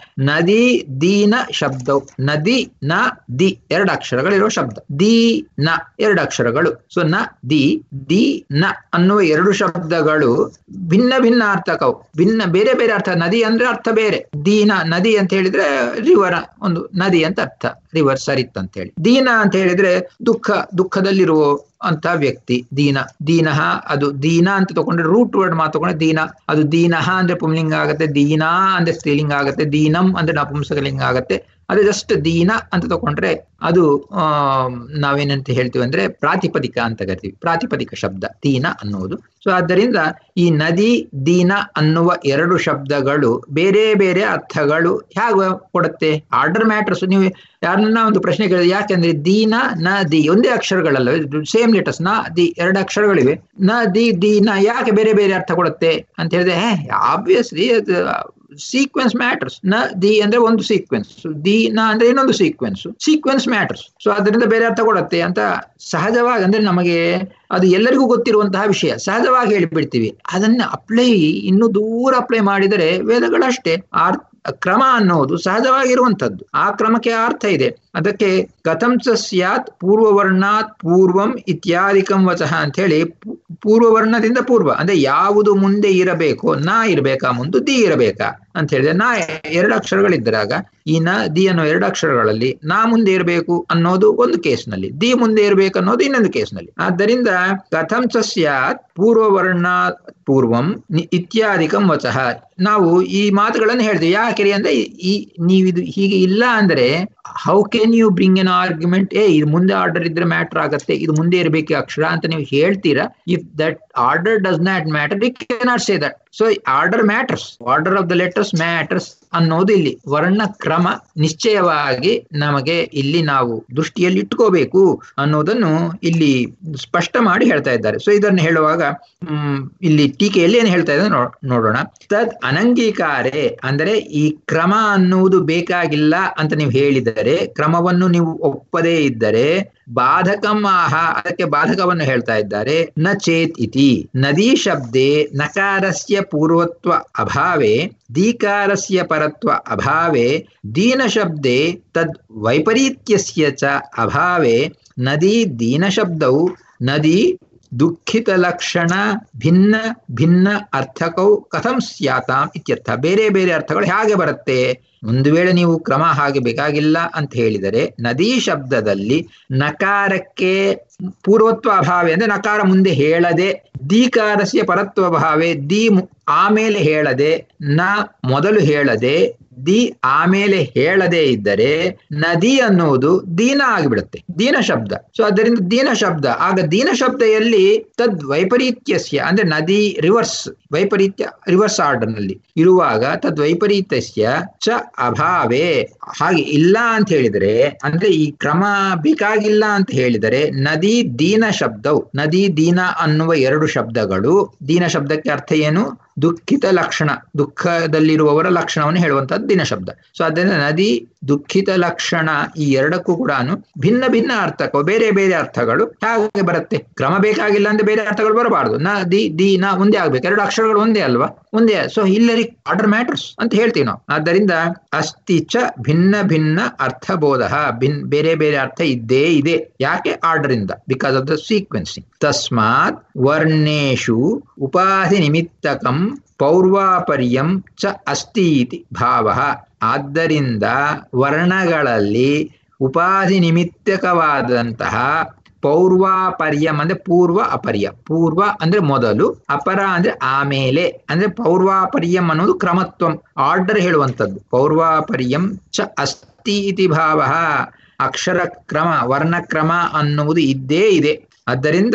ನದಿ ದೀನ ಶಬ್ದ ನದಿ ನ ದಿ ಎರಡು ಅಕ್ಷರಗಳಿರುವ ಶಬ್ದ ದಿ ನ ಎರಡು ಅಕ್ಷರಗಳು ಸೊ ನ ದಿ ದಿ ನ ಅನ್ನುವ ಎರಡು ಶಬ್ದಗಳು ಭಿನ್ನ ಭಿನ್ನ ಅರ್ಥಕವು ಭಿನ್ನ ಬೇರೆ ಬೇರೆ ಅರ್ಥ ನದಿ ಅಂದ್ರೆ ಅರ್ಥ ಬೇರೆ ದೀನ ನದಿ ಅಂತ ಹೇಳಿದ್ರೆ ರಿವರ್ ಒಂದು ನದಿ ಅಂತ ಅರ್ಥ ರಿವರ್ ಸರಿತ್ ಅಂತ ಹೇಳಿ ದೀನ ಅಂತ ಹೇಳಿದ್ರೆ ದುಃಖ ದುಃಖದಲ್ಲಿರುವ ಅಂತ ವ್ಯಕ್ತಿ ದೀನ ದೀನಃ ಅದು ದೀನ ಅಂತ ತಗೊಂಡ್ರೆ ರೂಟ್ ವರ್ಡ್ ಮಾತು ತಗೊಂಡ್ರೆ ದೀನ ಅದು ದೀನಃ ಅಂದ್ರೆ ಪುಂಲಿಂಗ ಆಗುತ್ತೆ ದೀನಾ ಅಂದ್ರೆ ಸ್ತ್ರೀಲಿಂಗ ಆಗುತ್ತೆ ದೀನಂ ಅಂದ್ರೆ ನಪುಂಸಕಲಿಂಗ ಆಗುತ್ತೆ ಅದು ಜಸ್ಟ್ ದೀನ ಅಂತ ತಗೊಂಡ್ರೆ ಅದು ಆ ನಾವೇನಂತ ಹೇಳ್ತೀವಿ ಅಂದ್ರೆ ಪ್ರಾತಿಪದಿಕ ಅಂತ ಕರಿತೀವಿ ಪ್ರಾತಿಪದಿಕ ಶಬ್ದ ದೀನ ಅನ್ನುವುದು ಸೊ ಆದ್ದರಿಂದ ಈ ನದಿ ದೀನ ಅನ್ನುವ ಎರಡು ಶಬ್ದಗಳು ಬೇರೆ ಬೇರೆ ಅರ್ಥಗಳು ಹೇಗೆ ಕೊಡುತ್ತೆ ಆರ್ಡರ್ ಮ್ಯಾಟರ್ಸ್ ನೀವು ಯಾರನ್ನ ಒಂದು ಪ್ರಶ್ನೆ ಕೇಳಿದ್ರೆ ಯಾಕೆಂದ್ರೆ ದೀನ ನ ದಿ ಒಂದೇ ಅಕ್ಷರಗಳಲ್ಲ ಸೇಮ್ ಲೆಟರ್ಸ್ ನ ದಿ ಎರಡು ಅಕ್ಷರಗಳಿವೆ ನ ದಿ ದೀನ ಯಾಕೆ ಬೇರೆ ಬೇರೆ ಅರ್ಥ ಕೊಡುತ್ತೆ ಅಂತ ಹೇಳಿದ್ರೆ ಆಬ್ವಿಯಸ್ಲಿ ಸೀಕ್ವೆನ್ಸ್ ಮ್ಯಾಟರ್ಸ್ ನ ದಿ ಅಂದ್ರೆ ಒಂದು ಸೀಕ್ವೆನ್ಸ್ ದಿ ನ ಅಂದ್ರೆ ಇನ್ನೊಂದು ಸೀಕ್ವೆನ್ಸ್ ಸೀಕ್ವೆನ್ಸ್ ಮ್ಯಾಟರ್ಸ್ ಸೊ ಅದರಿಂದ ಬೇರೆ ಅರ್ಥ ಕೊಡುತ್ತೆ ಅಂತ ಸಹಜವಾಗಿ ಅಂದ್ರೆ ನಮಗೆ ಅದು ಎಲ್ಲರಿಗೂ ಗೊತ್ತಿರುವಂತಹ ವಿಷಯ ಸಹಜವಾಗಿ ಹೇಳಿಬಿಡ್ತೀವಿ ಅದನ್ನ ಅಪ್ಲೈ ಇನ್ನು ದೂರ ಅಪ್ಲೈ ಮಾಡಿದರೆ ವೇದಗಳಷ್ಟೇ ಆರ್ ಕ್ರಮ ಅನ್ನೋದು ಸಹಜವಾಗಿರುವಂತದ್ದು ಆ ಕ್ರಮಕ್ಕೆ ಅರ್ಥ ಇದೆ ಅದಕ್ಕೆ ಕಥಂ ಚ ಸ್ಯಾತ್ ಪೂರ್ವವರ್ಣಾತ್ ಪೂರ್ವಂ ಇತ್ಯಾದಿಕಂ ವಚಃ ಅಂತ ಹೇಳಿ ಪೂರ್ವವರ್ಣದಿಂದ ಪೂರ್ವ ಅಂದ್ರೆ ಯಾವುದು ಮುಂದೆ ಇರಬೇಕು ನಾ ಇರಬೇಕಾ ಮುಂದೆ ದಿ ಇರಬೇಕಾ ಅಂತ ಹೇಳಿದ್ರೆ ನಾ ಎರಡು ಅಕ್ಷರಗಳಿದ್ದರಾಗ ಈ ನ ದಿ ಅನ್ನೋ ಎರಡು ಅಕ್ಷರಗಳಲ್ಲಿ ನಾ ಮುಂದೆ ಇರಬೇಕು ಅನ್ನೋದು ಒಂದು ಕೇಸ್ನಲ್ಲಿ ದಿ ಮುಂದೆ ಇರಬೇಕು ಅನ್ನೋದು ಇನ್ನೊಂದು ಕೇಸ್ನಲ್ಲಿ ಆದ್ದರಿಂದ ಕಥಂ ಚ ಸ್ಯಾತ್ ಪೂರ್ವವರ್ಣ ಪೂರ್ವಂ ಇತ್ಯಾದಿಕಂ ವಚಃ ನಾವು ಈ ಮಾತುಗಳನ್ನು ಹೇಳ್ತೀವಿ ಯಾಕೆ ಅಂದ್ರೆ ಈ ನೀವಿದು ಹೀಗೆ ಇಲ್ಲ ಅಂದ್ರೆ how can you bring an argument ಏ ಇದು ಮುಂದೆ ಆರ್ಡರ್ ಇದ್ರೆ ಮ್ಯಾಟರ್ ಆಗತ್ತೆ ಇದು ಮುಂದೆ ಇರಬೇಕು ಅಕ್ಷರ ಅಂತ ನೀವು ಹೇಳ್ತೀರಾ if that order does not matter it cannot say that so order matters order of the letters matters ಅನ್ನೋದು ಇಲ್ಲಿ ವರ್ಣ ಕ್ರಮ ನಿಶ್ಚಯವಾಗಿ ನಮಗೆ ಇಲ್ಲಿ ನಾವು ದೃಷ್ಟಿಯಲ್ಲಿ ಇಟ್ಕೋಬೇಕು ಅನ್ನೋದನ್ನು ಇಲ್ಲಿ ಸ್ಪಷ್ಟ ಮಾಡಿ ಹೇಳ್ತಾ ಇದ್ದಾರೆ ಸೊ ಇದನ್ನು ಹೇಳುವಾಗ ಹ್ಮ್ ಇಲ್ಲಿ ಟೀಕೆಯಲ್ಲಿ ಏನು ಹೇಳ್ತಾ ಇದ್ದಾರೆ ನೋಡೋಣ ತದ್ ಅನಂಗೀಕಾರೆ ಅಂದರೆ ಈ ಕ್ರಮ ಅನ್ನುವುದು ಬೇಕಾಗಿಲ್ಲ ಅಂತ ನೀವು ಹೇಳಿದರೆ ಕ್ರಮವನ್ನು ನೀವು ಒಪ್ಪದೇ ಇದ್ದರೆ ಬಾಧಕಂ ಆಹ ಅದಕ್ಕೆ ಬಾಧಕವನ್ನು ಹೇಳ್ತಾ ಇದ್ದಾರೆ ನ ಚೇತ್ ಇತಿ ನದಿ ಶಬ್ದೆ ನಕಾರಸ್ಯ ಪೂರ್ವತ್ವ ಅಭಾವೆ ದೀಕಾರಸ್ಯ ಪರತ್ವ ಅಭಾವೆ ದೀನ ಶಬ್ದೆ ತದ್ ವೈಪರೀತ್ಯಸ್ಯ ಚ ಅಭಾವೆ ನದಿ ದೀನ ಶಬ್ದವು ನದಿ ದುಃಖಿತ ಲಕ್ಷಣ ಭಿನ್ನ ಭಿನ್ನ ಅರ್ಥಕವು ಕಥಂ ಸ್ಯಾತಾಂ ಇತ್ಯರ್ಥ ಬೇರೆ ಬೇರೆ ಅರ್ಥಗಳು ಹೇಗೆ ಬರುತ್ತೆ ಒಂದು ವೇಳೆ ನೀವು ಕ್ರಮ ಹಾಗೆ ಬೇಕಾಗಿಲ್ಲ ಅಂತ ಹೇಳಿದರೆ ನದಿ ಶಬ್ದದಲ್ಲಿ ನಕಾರಕ್ಕೆ ಪೂರ್ವತ್ವ ಅಭಾವೆ ಅಂದ್ರೆ ನಕಾರ ಮುಂದೆ ಹೇಳದೆ ದೀಕಾರಸ್ಯ ಪರತ್ವ ಭಾವೆ ದಿ ಆಮೇಲೆ ಹೇಳದೆ ನ ಮೊದಲು ಹೇಳದೆ ದಿ ಆಮೇಲೆ ಹೇಳದೆ ಇದ್ದರೆ ನದಿ ಅನ್ನುವುದು ದೀನ ಆಗಿಬಿಡುತ್ತೆ ದೀನ ಶಬ್ದ ಸೊ ಅದರಿಂದ ದೀನ ಶಬ್ದ ಆಗ ದೀನ ಶಬ್ದದಲ್ಲಿ ತದ್ ವೈಪರೀತ್ಯಸ್ಯ ಅಂದ್ರೆ ನದಿ ರಿವರ್ಸ್ ವೈಪರೀತ್ಯ ರಿವರ್ಸ್ ಆರ್ಡರ್ ನಲ್ಲಿ ಇರುವಾಗ ತದ್ ವೈಪರೀತ್ಯಸ್ಯ ಚ ಅಭಾವೇ ಹಾಗೆ ಇಲ್ಲ ಅಂತ ಹೇಳಿದರೆ ಅಂದ್ರೆ ಈ ಕ್ರಮ ಬೇಕಾಗಿಲ್ಲ ಅಂತ ಹೇಳಿದರೆ ನದಿ ದೀನ ಶಬ್ದವು ನದಿ ದೀನ ಅನ್ನುವ ಎರಡು ಶಬ್ದಗಳು ದೀನ ಶಬ್ದಕ್ಕೆ ಅರ್ಥ ಏನು ದುಃಖಿತ ಲಕ್ಷಣ ದುಃಖದಲ್ಲಿರುವವರ ಲಕ್ಷಣವನ್ನು ಹೇಳುವಂತದ್ದು ದಿನ ಶಬ್ದ ಸೊ ಅದರಿಂದ ನದಿ ದುಃಖಿತ ಲಕ್ಷಣ ಈ ಎರಡಕ್ಕೂ ಕೂಡ ಭಿನ್ನ ಭಿನ್ನ ಅರ್ಥಕ್ಕೂ ಬೇರೆ ಬೇರೆ ಅರ್ಥಗಳು ಹಾಗೆ ಬರುತ್ತೆ ಕ್ರಮ ಬೇಕಾಗಿಲ್ಲ ಅಂದ್ರೆ ಬೇರೆ ಅರ್ಥಗಳು ಬರಬಾರದು ನ ದಿ ದಿ ನ ಒಂದೇ ಆಗ್ಬೇಕು ಎರಡು ಅಕ್ಷರಗಳು ಒಂದೇ ಅಲ್ವಾ ಒಂದೇ ಸೊ ಇಲ್ಲರಿ ಆರ್ಡರ್ ಮ್ಯಾಟರ್ಸ್ ಅಂತ ಹೇಳ್ತೀವಿ ನಾವು ಆದ್ದರಿಂದ ಅಸ್ತಿ ಚ ಭಿನ್ನ ಭಿನ್ನ ಅರ್ಥಬೋಧ ಭಿನ್ ಬೇರೆ ಬೇರೆ ಅರ್ಥ ಇದ್ದೇ ಇದೆ ಯಾಕೆ ಆರ್ಡರ್ ಇಂದ ಬಿಕಾಸ್ ಆಫ್ ದ ಸೀಕ್ವೆನ್ಸಿಂಗ್ ತಸ್ಮಾತ್ ವರ್ಣೇಶು ಉಪಾಧಿ ನಿಮಿತ್ತಕಂ ಪೌರ್ವಾಪರ್ಯಂ ಚ ಅಸ್ತಿ ಇತಿ ಭಾವ ಆದ್ದರಿಂದ ವರ್ಣಗಳಲ್ಲಿ ಉಪಾಧಿ ನಿಮಿತ್ತಕವಾದಂತಹ ಪೌರ್ವಾಪರ್ಯಂ ಅಂದ್ರೆ ಪೂರ್ವ ಅಪರ್ಯ ಪೂರ್ವ ಅಂದ್ರೆ ಮೊದಲು ಅಪರ ಅಂದ್ರೆ ಆಮೇಲೆ ಅಂದ್ರೆ ಪೌರ್ವಾಪರ್ಯಂ ಅನ್ನೋದು ಕ್ರಮತ್ವಂ ಆರ್ಡರ್ ಹೇಳುವಂಥದ್ದು ಪೌರ್ವಾಪರ್ಯಂ ಚ ಅಸ್ತಿ ಇತಿ ಭಾವ ಅಕ್ಷರ ಕ್ರಮ ವರ್ಣಕ್ರಮ ಅನ್ನುವುದು ಇದ್ದೇ ಇದೆ ಆದ್ದರಿಂದ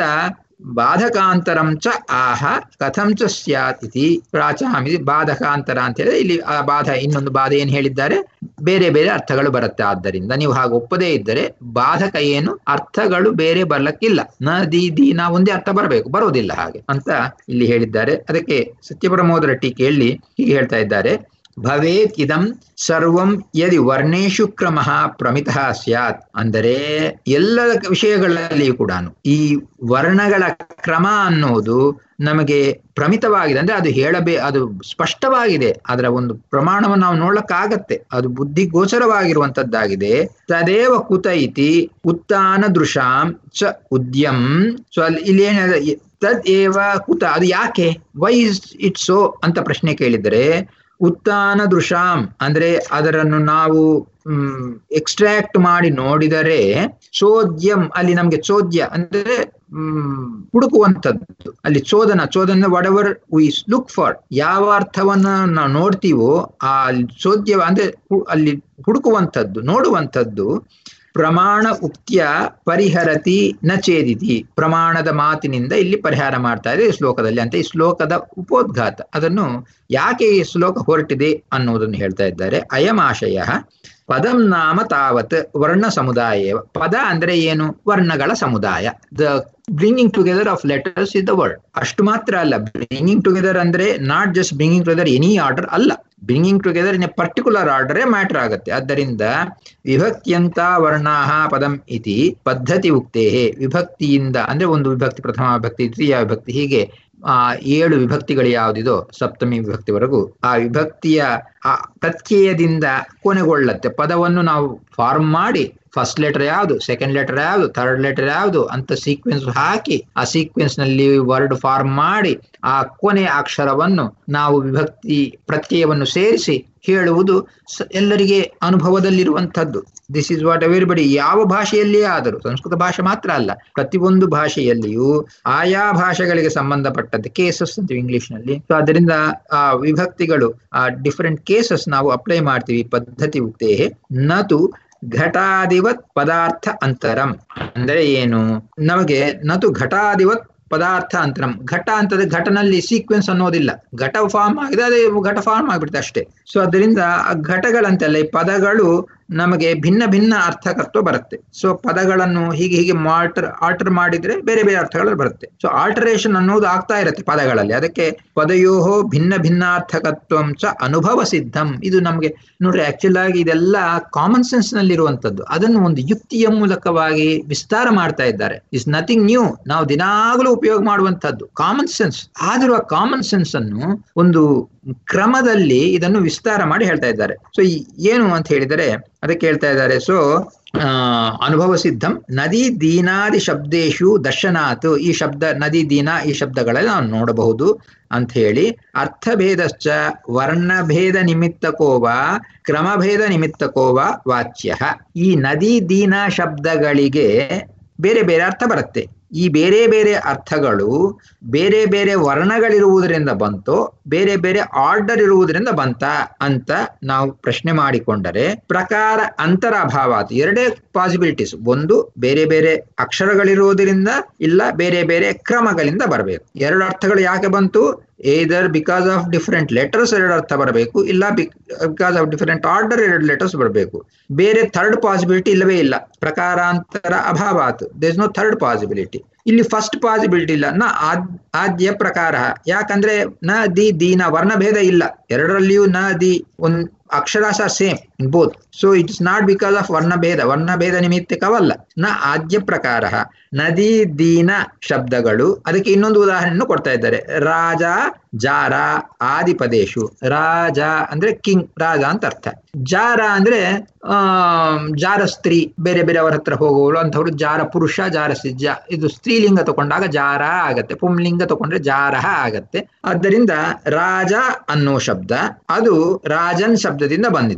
ಬಾಧಕಾಂತರಂ ಚ ಆಹ ಕಥಂ ಚ ಸ್ಯಾತ್ ಇತಿ ಪ್ರಾಚಾಮಿತಿ ಬಾಧಕಾಂತರ ಅಂತ ಹೇಳಿದ್ರೆ ಇಲ್ಲಿ ಆ ಬಾಧ ಇನ್ನೊಂದು ಬಾಧ ಏನ್ ಹೇಳಿದ್ದಾರೆ ಬೇರೆ ಬೇರೆ ಅರ್ಥಗಳು ಬರುತ್ತೆ ಆದ್ದರಿಂದ ನೀವು ಹಾಗೆ ಒಪ್ಪದೇ ಇದ್ದರೆ ಬಾಧಕ ಏನು ಅರ್ಥಗಳು ಬೇರೆ ಬರ್ಲಕ್ಕಿಲ್ಲ ನ ದಿ ದೀನ ಒಂದೇ ಅರ್ಥ ಬರಬೇಕು ಬರೋದಿಲ್ಲ ಹಾಗೆ ಅಂತ ಇಲ್ಲಿ ಹೇಳಿದ್ದಾರೆ ಅದಕ್ಕೆ ಸತ್ಯಪ್ರಮೋದರ ಟೀಕೆಯಲ್ಲಿ ಹೀಗೆ ಹೇಳ್ತಾ ಇದ್ದಾರೆ ಭವೇತ್ ಇದಂ ಸರ್ವಂ ಯದಿ ವರ್ಣೇಶು ಕ್ರಮ ಪ್ರಮಿತ ಸ್ಯಾತ್ ಅಂದರೆ ಎಲ್ಲ ವಿಷಯಗಳಲ್ಲಿಯೂ ಕೂಡ ಈ ವರ್ಣಗಳ ಕ್ರಮ ಅನ್ನೋದು ನಮಗೆ ಪ್ರಮಿತವಾಗಿದೆ ಅಂದ್ರೆ ಅದು ಹೇಳಬೇ ಅದು ಸ್ಪಷ್ಟವಾಗಿದೆ ಅದರ ಒಂದು ಪ್ರಮಾಣವನ್ನು ನಾವು ನೋಡ್ಲಕ್ಕಾಗತ್ತೆ ಅದು ಬುದ್ಧಿ ಗೋಚರವಾಗಿರುವಂತದ್ದಾಗಿದೆ ತದೇವ ಕುತ ಇತಿ ಉತ್ತಾನ ದೃಶಾಂ ಚ ಉದ್ಯಂ ಸೊ ಅಲ್ಲಿ ಇಲ್ಲಿ ಏನ ತದ್ ಏವ ಕುತ ಅದು ಯಾಕೆ ವೈ ಇಟ್ ಸೋ ಅಂತ ಪ್ರಶ್ನೆ ಕೇಳಿದರೆ ಉತ್ತಾನ ದೃಶಾಂ ಅಂದ್ರೆ ಅದರನ್ನು ನಾವು ಎಕ್ಸ್ಟ್ರಾಕ್ಟ್ ಮಾಡಿ ನೋಡಿದರೆ ಚೋದ್ಯಂ ಅಲ್ಲಿ ನಮ್ಗೆ ಚೋದ್ಯ ಅಂದ್ರೆ ಹ್ಮ್ ಹುಡುಕುವಂಥದ್ದು ಅಲ್ಲಿ ಚೋದನ ಚೋದನ whatever we look for ಯಾವ ಅರ್ಥವನ್ನ ನಾವು ನೋಡ್ತೀವೋ ಆ ಚೋದ್ಯ ಅಂದ್ರೆ ಅಲ್ಲಿ ಹುಡುಕುವಂಥದ್ದು ನೋಡುವಂಥದ್ದು ಪ್ರಮಾಣ ಉಕ್ತಿಯ ಪರಿಹರತಿ ನ ಛೇದಿತಿ ಪ್ರಮಾಣದ ಮಾತಿನಿಂದ ಇಲ್ಲಿ ಪರಿಹಾರ ಮಾಡ್ತಾ ಇದೆ ಈ ಶ್ಲೋಕದಲ್ಲಿ ಅಂತ ಈ ಶ್ಲೋಕದ ಉಪೋದ್ಘಾತ ಅದನ್ನು ಯಾಕೆ ಈ ಶ್ಲೋಕ ಹೊರಟಿದೆ ಅನ್ನುವುದನ್ನು ಹೇಳ್ತಾ ಇದ್ದಾರೆ ಅಯಮಾಶಯ ಪದಂ ನಾಮ ತಾವತ್ ವರ್ಣ ಸಮುದಾಯ ಪದ ಅಂದ್ರೆ ಏನು ವರ್ಣಗಳ ಸಮುದಾಯ the bringing together of letters is the word ಅಷ್ಟು ಮಾತ್ರ ಅಲ್ಲ ಬ್ರಿಂಗಿಂಗ್ ಟುಗೆದರ್ ಅಂದ್ರೆ not just bringing together any order ಅಲ್ಲ bringing together in a particular ಆರ್ಡರೇ ಮ್ಯಾಟರ್ ಆಗುತ್ತೆ ಆದ್ದರಿಂದ ವಿಭಕ್ತಿಯಂತ ವರ್ಣಾಹ ಪದಂ ಇತಿ ಪದ್ಧತಿ ಉಕ್ತೇ ವಿಭಕ್ತಿಯಿಂದ ಅಂದ್ರೆ ಒಂದು ವಿಭಕ್ತಿ ಪ್ರಥಮ ವಿಭಕ್ತಿ ದ್ವಿತೀಯ ವಿಭಕ್ತಿ ಹೀಗೆ ಆ ಏಳು ವಿಭಕ್ತಿಗಳು ಯಾವುದಿದೋ ಸಪ್ತಮಿ ವಿಭಕ್ತಿವರೆಗೂ ಆ ವಿಭಕ್ತಿಯ ಆ ಪ್ರತ್ಯಯದಿಂದ ಕೊನೆಗೊಳ್ಳತ್ತೆ ಪದವನ್ನು ನಾವು ಫಾರ್ಮ್ ಮಾಡಿ ಫಸ್ಟ್ ಲೆಟರ್ ಯಾವುದು ಸೆಕೆಂಡ್ ಲೆಟರ್ ಯಾವುದು ಥರ್ಡ್ ಲೆಟರ್ ಯಾವುದು ಅಂತ ಸೀಕ್ವೆನ್ಸ್ ಹಾಕಿ ಆ ಸೀಕ್ವೆನ್ಸ್ ನಲ್ಲಿ ವರ್ಡ್ ಫಾರ್ಮ್ ಮಾಡಿ ಆ ಕೊನೆಯ ಅಕ್ಷರವನ್ನು ನಾವು ವಿಭಕ್ತಿ ಪ್ರತ್ಯಯವನ್ನು ಸೇರಿಸಿ ಹೇಳುವುದು ಎಲ್ಲರಿಗೆ ಅನುಭವದಲ್ಲಿರುವಂಥದ್ದು ದಿಸ್ ಇಸ್ ವಾಟ್ ಎವರಿಬಡಿ ಯಾವ ಭಾಷೆಯಲ್ಲಿಯೇ ಆದರೂ ಸಂಸ್ಕೃತ ಭಾಷೆ ಮಾತ್ರ ಅಲ್ಲ ಪ್ರತಿಯೊಂದು ಭಾಷೆಯಲ್ಲಿಯೂ ಆಯಾ ಭಾಷೆಗಳಿಗೆ ಸಂಬಂಧಪಟ್ಟಂತೆ ಕೇಸಸ್ ಅಂತೀವಿ ಇಂಗ್ಲಿಷ್ ನಲ್ಲಿ ಸೊ ಅದರಿಂದ ಆ ವಿಭಕ್ತಿಗಳು ಆ ಡಿಫರೆಂಟ್ ಕೇಸಸ್ ನಾವು ಅಪ್ಲೈ ಮಾಡ್ತೀವಿ ಪದ್ಧತಿ ಉಕ್ತೇ ನತು ಘಟಾದಿವತ್ ಪದಾರ್ಥ ಅಂತರಂ ಅಂದ್ರೆ ಏನು ನಮಗೆ ನತು ಘಟಾದಿವತ್ ಪದಾರ್ಥ ಅಂತರಂ ಘಟ ಅಂತಂದ್ರೆ ಘಟನಲ್ಲಿ ಸೀಕ್ವೆನ್ಸ್ ಅನ್ನೋದಿಲ್ಲ ಘಟ ಫಾರ್ಮ್ ಆಗಿದೆ ಅದೇ ಘಟ ಫಾರ್ಮ್ ಆಗ್ಬಿಡುತ್ತೆ ಅಷ್ಟೇ ಸೊ ಅದರಿಂದ ಆ ಘಟಗಳಂತೆಲ್ಲ ಈ ಪದಗಳು ನಮಗೆ ಭಿನ್ನ ಭಿನ್ನ ಅರ್ಥಕತ್ವ ಬರುತ್ತೆ ಸೊ ಪದಗಳನ್ನು ಹೀಗೆ ಹೀಗೆ ಮಾಲ್ಟರ್ ಆಲ್ಟರ್ ಮಾಡಿದ್ರೆ ಬೇರೆ ಬೇರೆ ಅರ್ಥಗಳು ಬರುತ್ತೆ ಸೊ ಆಲ್ಟರೇಷನ್ ಅನ್ನೋದು ಆಗ್ತಾ ಇರುತ್ತೆ ಪದಗಳಲ್ಲಿ ಅದಕ್ಕೆ ಪದಯೋಹೋ ಭಿನ್ನ ಭಿನ್ನಾರ್ಥಕತ್ವಂ ಚ ಅನುಭವ ಸಿದ್ಧಂ ಇದು ನಮಗೆ ನೋಡ್ರಿ ಆಕ್ಚುಲ್ ಆಗಿ ಇದೆಲ್ಲ ಕಾಮನ್ ಸೆನ್ಸ್ ನಲ್ಲಿರುವಂತದ್ದು ಅದನ್ನು ಒಂದು ಯುಕ್ತಿಯ ಮೂಲಕವಾಗಿ ವಿಸ್ತಾರ ಮಾಡ್ತಾ ಇದ್ದಾರೆ ಇಸ್ ನಥಿಂಗ್ ನ್ಯೂ ನಾವು ದಿನಾಗಲೂ ಉಪಯೋಗ ಮಾಡುವಂತದ್ದು ಕಾಮನ್ ಸೆನ್ಸ್ ಆದರೂ ಆ ಕಾಮನ್ ಸೆನ್ಸ್ ಅನ್ನು ಒಂದು ಕ್ರಮದಲ್ಲಿ ಇದನ್ನು ವಿಸ್ತಾರ ಮಾಡಿ ಹೇಳ್ತಾ ಇದ್ದಾರೆ ಸೊ ಏನು ಅಂತ ಹೇಳಿದರೆ ಅದಕ್ಕೆ ಹೇಳ್ತಾ ಇದ್ದಾರೆ ಸೊ ಆ ಅನುಭವ ಸಿದ್ಧಂ ನದಿ ದೀನಾದಿ ಶಬ್ದೇಶು ದರ್ಶನಾತ್ ಈ ಶಬ್ದ ನದಿ ದೀನ ಈ ಶಬ್ದಗಳಲ್ಲಿ ನಾವು ನೋಡಬಹುದು ಅಂತ ಹೇಳಿ ಅರ್ಥಭೇದಶ್ಚ ವರ್ಣಭೇದ ನಿಮಿತ್ತಕೋವ ಕ್ರಮಭೇದ ನಿಮಿತ್ತಕೋವ ವಾಚ್ಯ ಈ ನದಿ ದೀನ ಶಬ್ದಗಳಿಗೆ ಬೇರೆ ಬೇರೆ ಅರ್ಥ ಬರುತ್ತೆ ಈ ಬೇರೆ ಬೇರೆ ಅರ್ಥಗಳು ಬೇರೆ ಬೇರೆ ವರ್ಣಗಳಿರುವುದರಿಂದ ಬಂತೋ ಬೇರೆ ಬೇರೆ ಆರ್ಡರ್ ಇರುವುದರಿಂದ ಬಂತ ಅಂತ ನಾವು ಪ್ರಶ್ನೆ ಮಾಡಿಕೊಂಡರೆ ಪ್ರಕಾರ ಅಂತರ ಅಭಾವ ಎರಡೇ ಪಾಸಿಬಿಲಿಟೀಸ್ ಒಂದು ಬೇರೆ ಬೇರೆ ಅಕ್ಷರಗಳಿರುವುದರಿಂದ ಇಲ್ಲ ಬೇರೆ ಬೇರೆ ಕ್ರಮಗಳಿಂದ ಬರಬೇಕು ಎರಡು ಅರ್ಥಗಳು ಯಾಕೆ ಬಂತು either because of different letters ಎರಡು ಅರ್ಥ ಬರಬೇಕು ಇಲ್ಲ ಬಿಕಾಸ್ ಆಫ್ ಡಿಫರೆಂಟ್ ಆರ್ಡರ್ ಎರಡು ಲೆಟರ್ಸ್ ಬರಬೇಕು ಬೇರೆ ಥರ್ಡ್ ಪಾಸಿಬಿಲಿಟಿ ಇಲ್ಲವೇ ಇಲ್ಲ ಪ್ರಕಾರಾಂತರ ಅಭಾವಾತ್ there is no third possibility ಇಲ್ಲಿ ಫಸ್ಟ್ ಪಾಸಿಬಿಲಿಟಿ ಇಲ್ಲ ನ ಆದ್ಯ ಪ್ರಕಾರ ಯಾಕಂದ್ರೆ ನ ದಿ ದೀನ ವರ್ಣಭೇದ ಇಲ್ಲ ಎರಡರಲ್ಲಿಯೂ ನ ದಿ ಒಂದ್ ಅಕ್ಷರಾಶ same in both so it's not because of ವರ್ಣಭೇದ ವರ್ಣಭೇದ ನಿಮಿತ್ತಕವಲ್ಲ ನ ಆದ್ಯ ಪ್ರಕಾರ ನದಿ ದೀನ ಶಬ್ದಗಳು ಅದಕ್ಕೆ ಇನ್ನೊಂದು ಉದಾಹರಣೆಯನ್ನು ಕೊಡ್ತಾ ಇದ್ದಾರೆ ರಾಜ ಜಾರ ಆದಿಪದೇಶು ರಾಜ ಅಂದ್ರೆ ಕಿಂಗ್ ರಾಜ ಅಂತ ಅರ್ಥ ಜಾರ ಅಂದ್ರೆ ಆ ಜಾರ ಸ್ತ್ರೀ ಬೇರೆ ಬೇರೆ ಅವರ ಹತ್ರ ಹೋಗುವಳು ಅಂಥವ್ರು ಜಾರ ಪುರುಷ ಜಾರ ಸಿಜ್ಜ ಇದು ಸ್ತ್ರೀಲಿಂಗ ತಗೊಂಡಾಗ ಜಾರ ಆಗತ್ತೆ ಪುಂಲಿಂಗ ತಗೊಂಡ್ರೆ ಜಾರಹ ಆಗತ್ತೆ ಆದ್ದರಿಂದ ರಾಜ ಅನ್ನೋ ಶಬ್ದ ಅದು ರಾಜನ್ ಶಬ್ದದಿಂದ ಬಂದಿದ್ದು ಅದು ನಕಾರ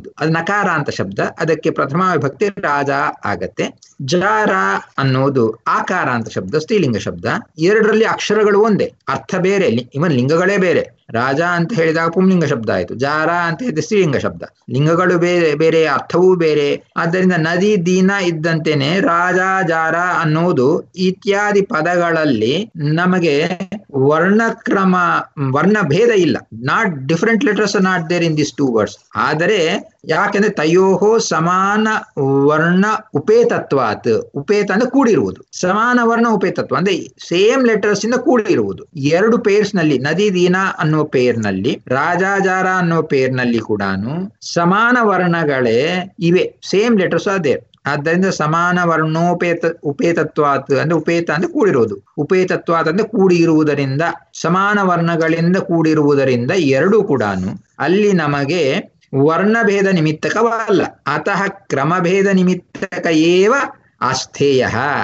ನಕಾರ ಅಂತ ಶಬ್ದ ಅದಕ್ಕೆ ಪ್ರಥಮ ವಿಭಕ್ತಿ ರಾಜ ಆಗತ್ತೆ ಜಾರ ಅನ್ನೋದು ಆಕಾರ ಅಂತ ಶಬ್ದ ಸ್ತ್ರೀಲಿಂಗ ಶಬ್ದ ಎರಡರಲ್ಲಿ ಅಕ್ಷರಗಳು ಒಂದೇ ಅರ್ಥ ಬೇರೆ ಇವನ್ ಲಿಂಗಗಳೇ ಬೇರೆ ರಾಜ ಅಂತ ಹೇಳಿದಾಗ ಪುಂಲಿಂಗ ಶಬ್ದ ಆಯ್ತು ಜಾರ ಅಂತ ಹೇಳಿದ್ರೆ ಸ್ತ್ರೀಲಿಂಗ ಶಬ್ದ ಲಿಂಗಗಳು ಬೇರೆ ಬೇರೆ ಅರ್ಥವೂ ಬೇರೆ ಆದ್ದರಿಂದ ನದಿ ದೀನ ಇದ್ದಂತೆನೆ ರಾಜ ಜಾರ ಅನ್ನೋದು ಇತ್ಯಾದಿ ಪದಗಳಲ್ಲಿ ನಮಗೆ ವರ್ಣಕ್ರಮ ವರ್ಣಭೇದ ಇಲ್ಲ not different letters not there in this two words ಆದರೆ ಯಾಕೆಂದ್ರೆ ತಯೋಹೋ ಸಮಾನ ವರ್ಣ ಉಪೇತತ್ವಾತ್ ಉಪೇತ ಅಂದ್ರೆ ಕೂಡಿರುವುದು ಸಮಾನ ವರ್ಣ ಉಪೇತತ್ವ ಅಂದ್ರೆ ಸೇಮ್ ಲೆಟರ್ಸ್ ಇಂದ ಕೂಡಿರುವುದು ಎರಡು ಪೇರ್ಸ್ ನಲ್ಲಿ ನದಿ ದೀನ ಅನ್ನೋ ಪೇರ್ನಲ್ಲಿ ರಾಜಾಜಾರ ಅನ್ನೋ ಪೇರ್ನಲ್ಲಿ ಕೂಡ ಸಮಾನ ವರ್ಣಗಳೇ ಇವೆ ಸೇಮ್ ಲೆಟರ್ಸ್ ಅದೇ ಆದ್ದರಿಂದ ಸಮಾನ ವರ್ಣೋಪೇತ ಉಪೇತತ್ವಾತ್ ಅಂದ್ರೆ ಉಪೇತ ಅಂದ್ರೆ ಕೂಡಿರುವುದು ಉಪೇತತ್ವಾತ್ ಅಂದ್ರೆ ಕೂಡಿ ಇರುವುದರಿಂದ ಸಮಾನ ವರ್ಣಗಳಿಂದ ಕೂಡಿರುವುದರಿಂದ ಎರಡೂ ಕೂಡ ಅಲ್ಲಿ ನಮಗೆ ವರ್ಣಭೇದ ನಿಮಿತ್ತಕವಲ್ಲ ಅತಃ ಕ್ರಮಭೇದ ನಿಮಿತ್ತಕ ಏವ ಅಸ್ಥೇಯ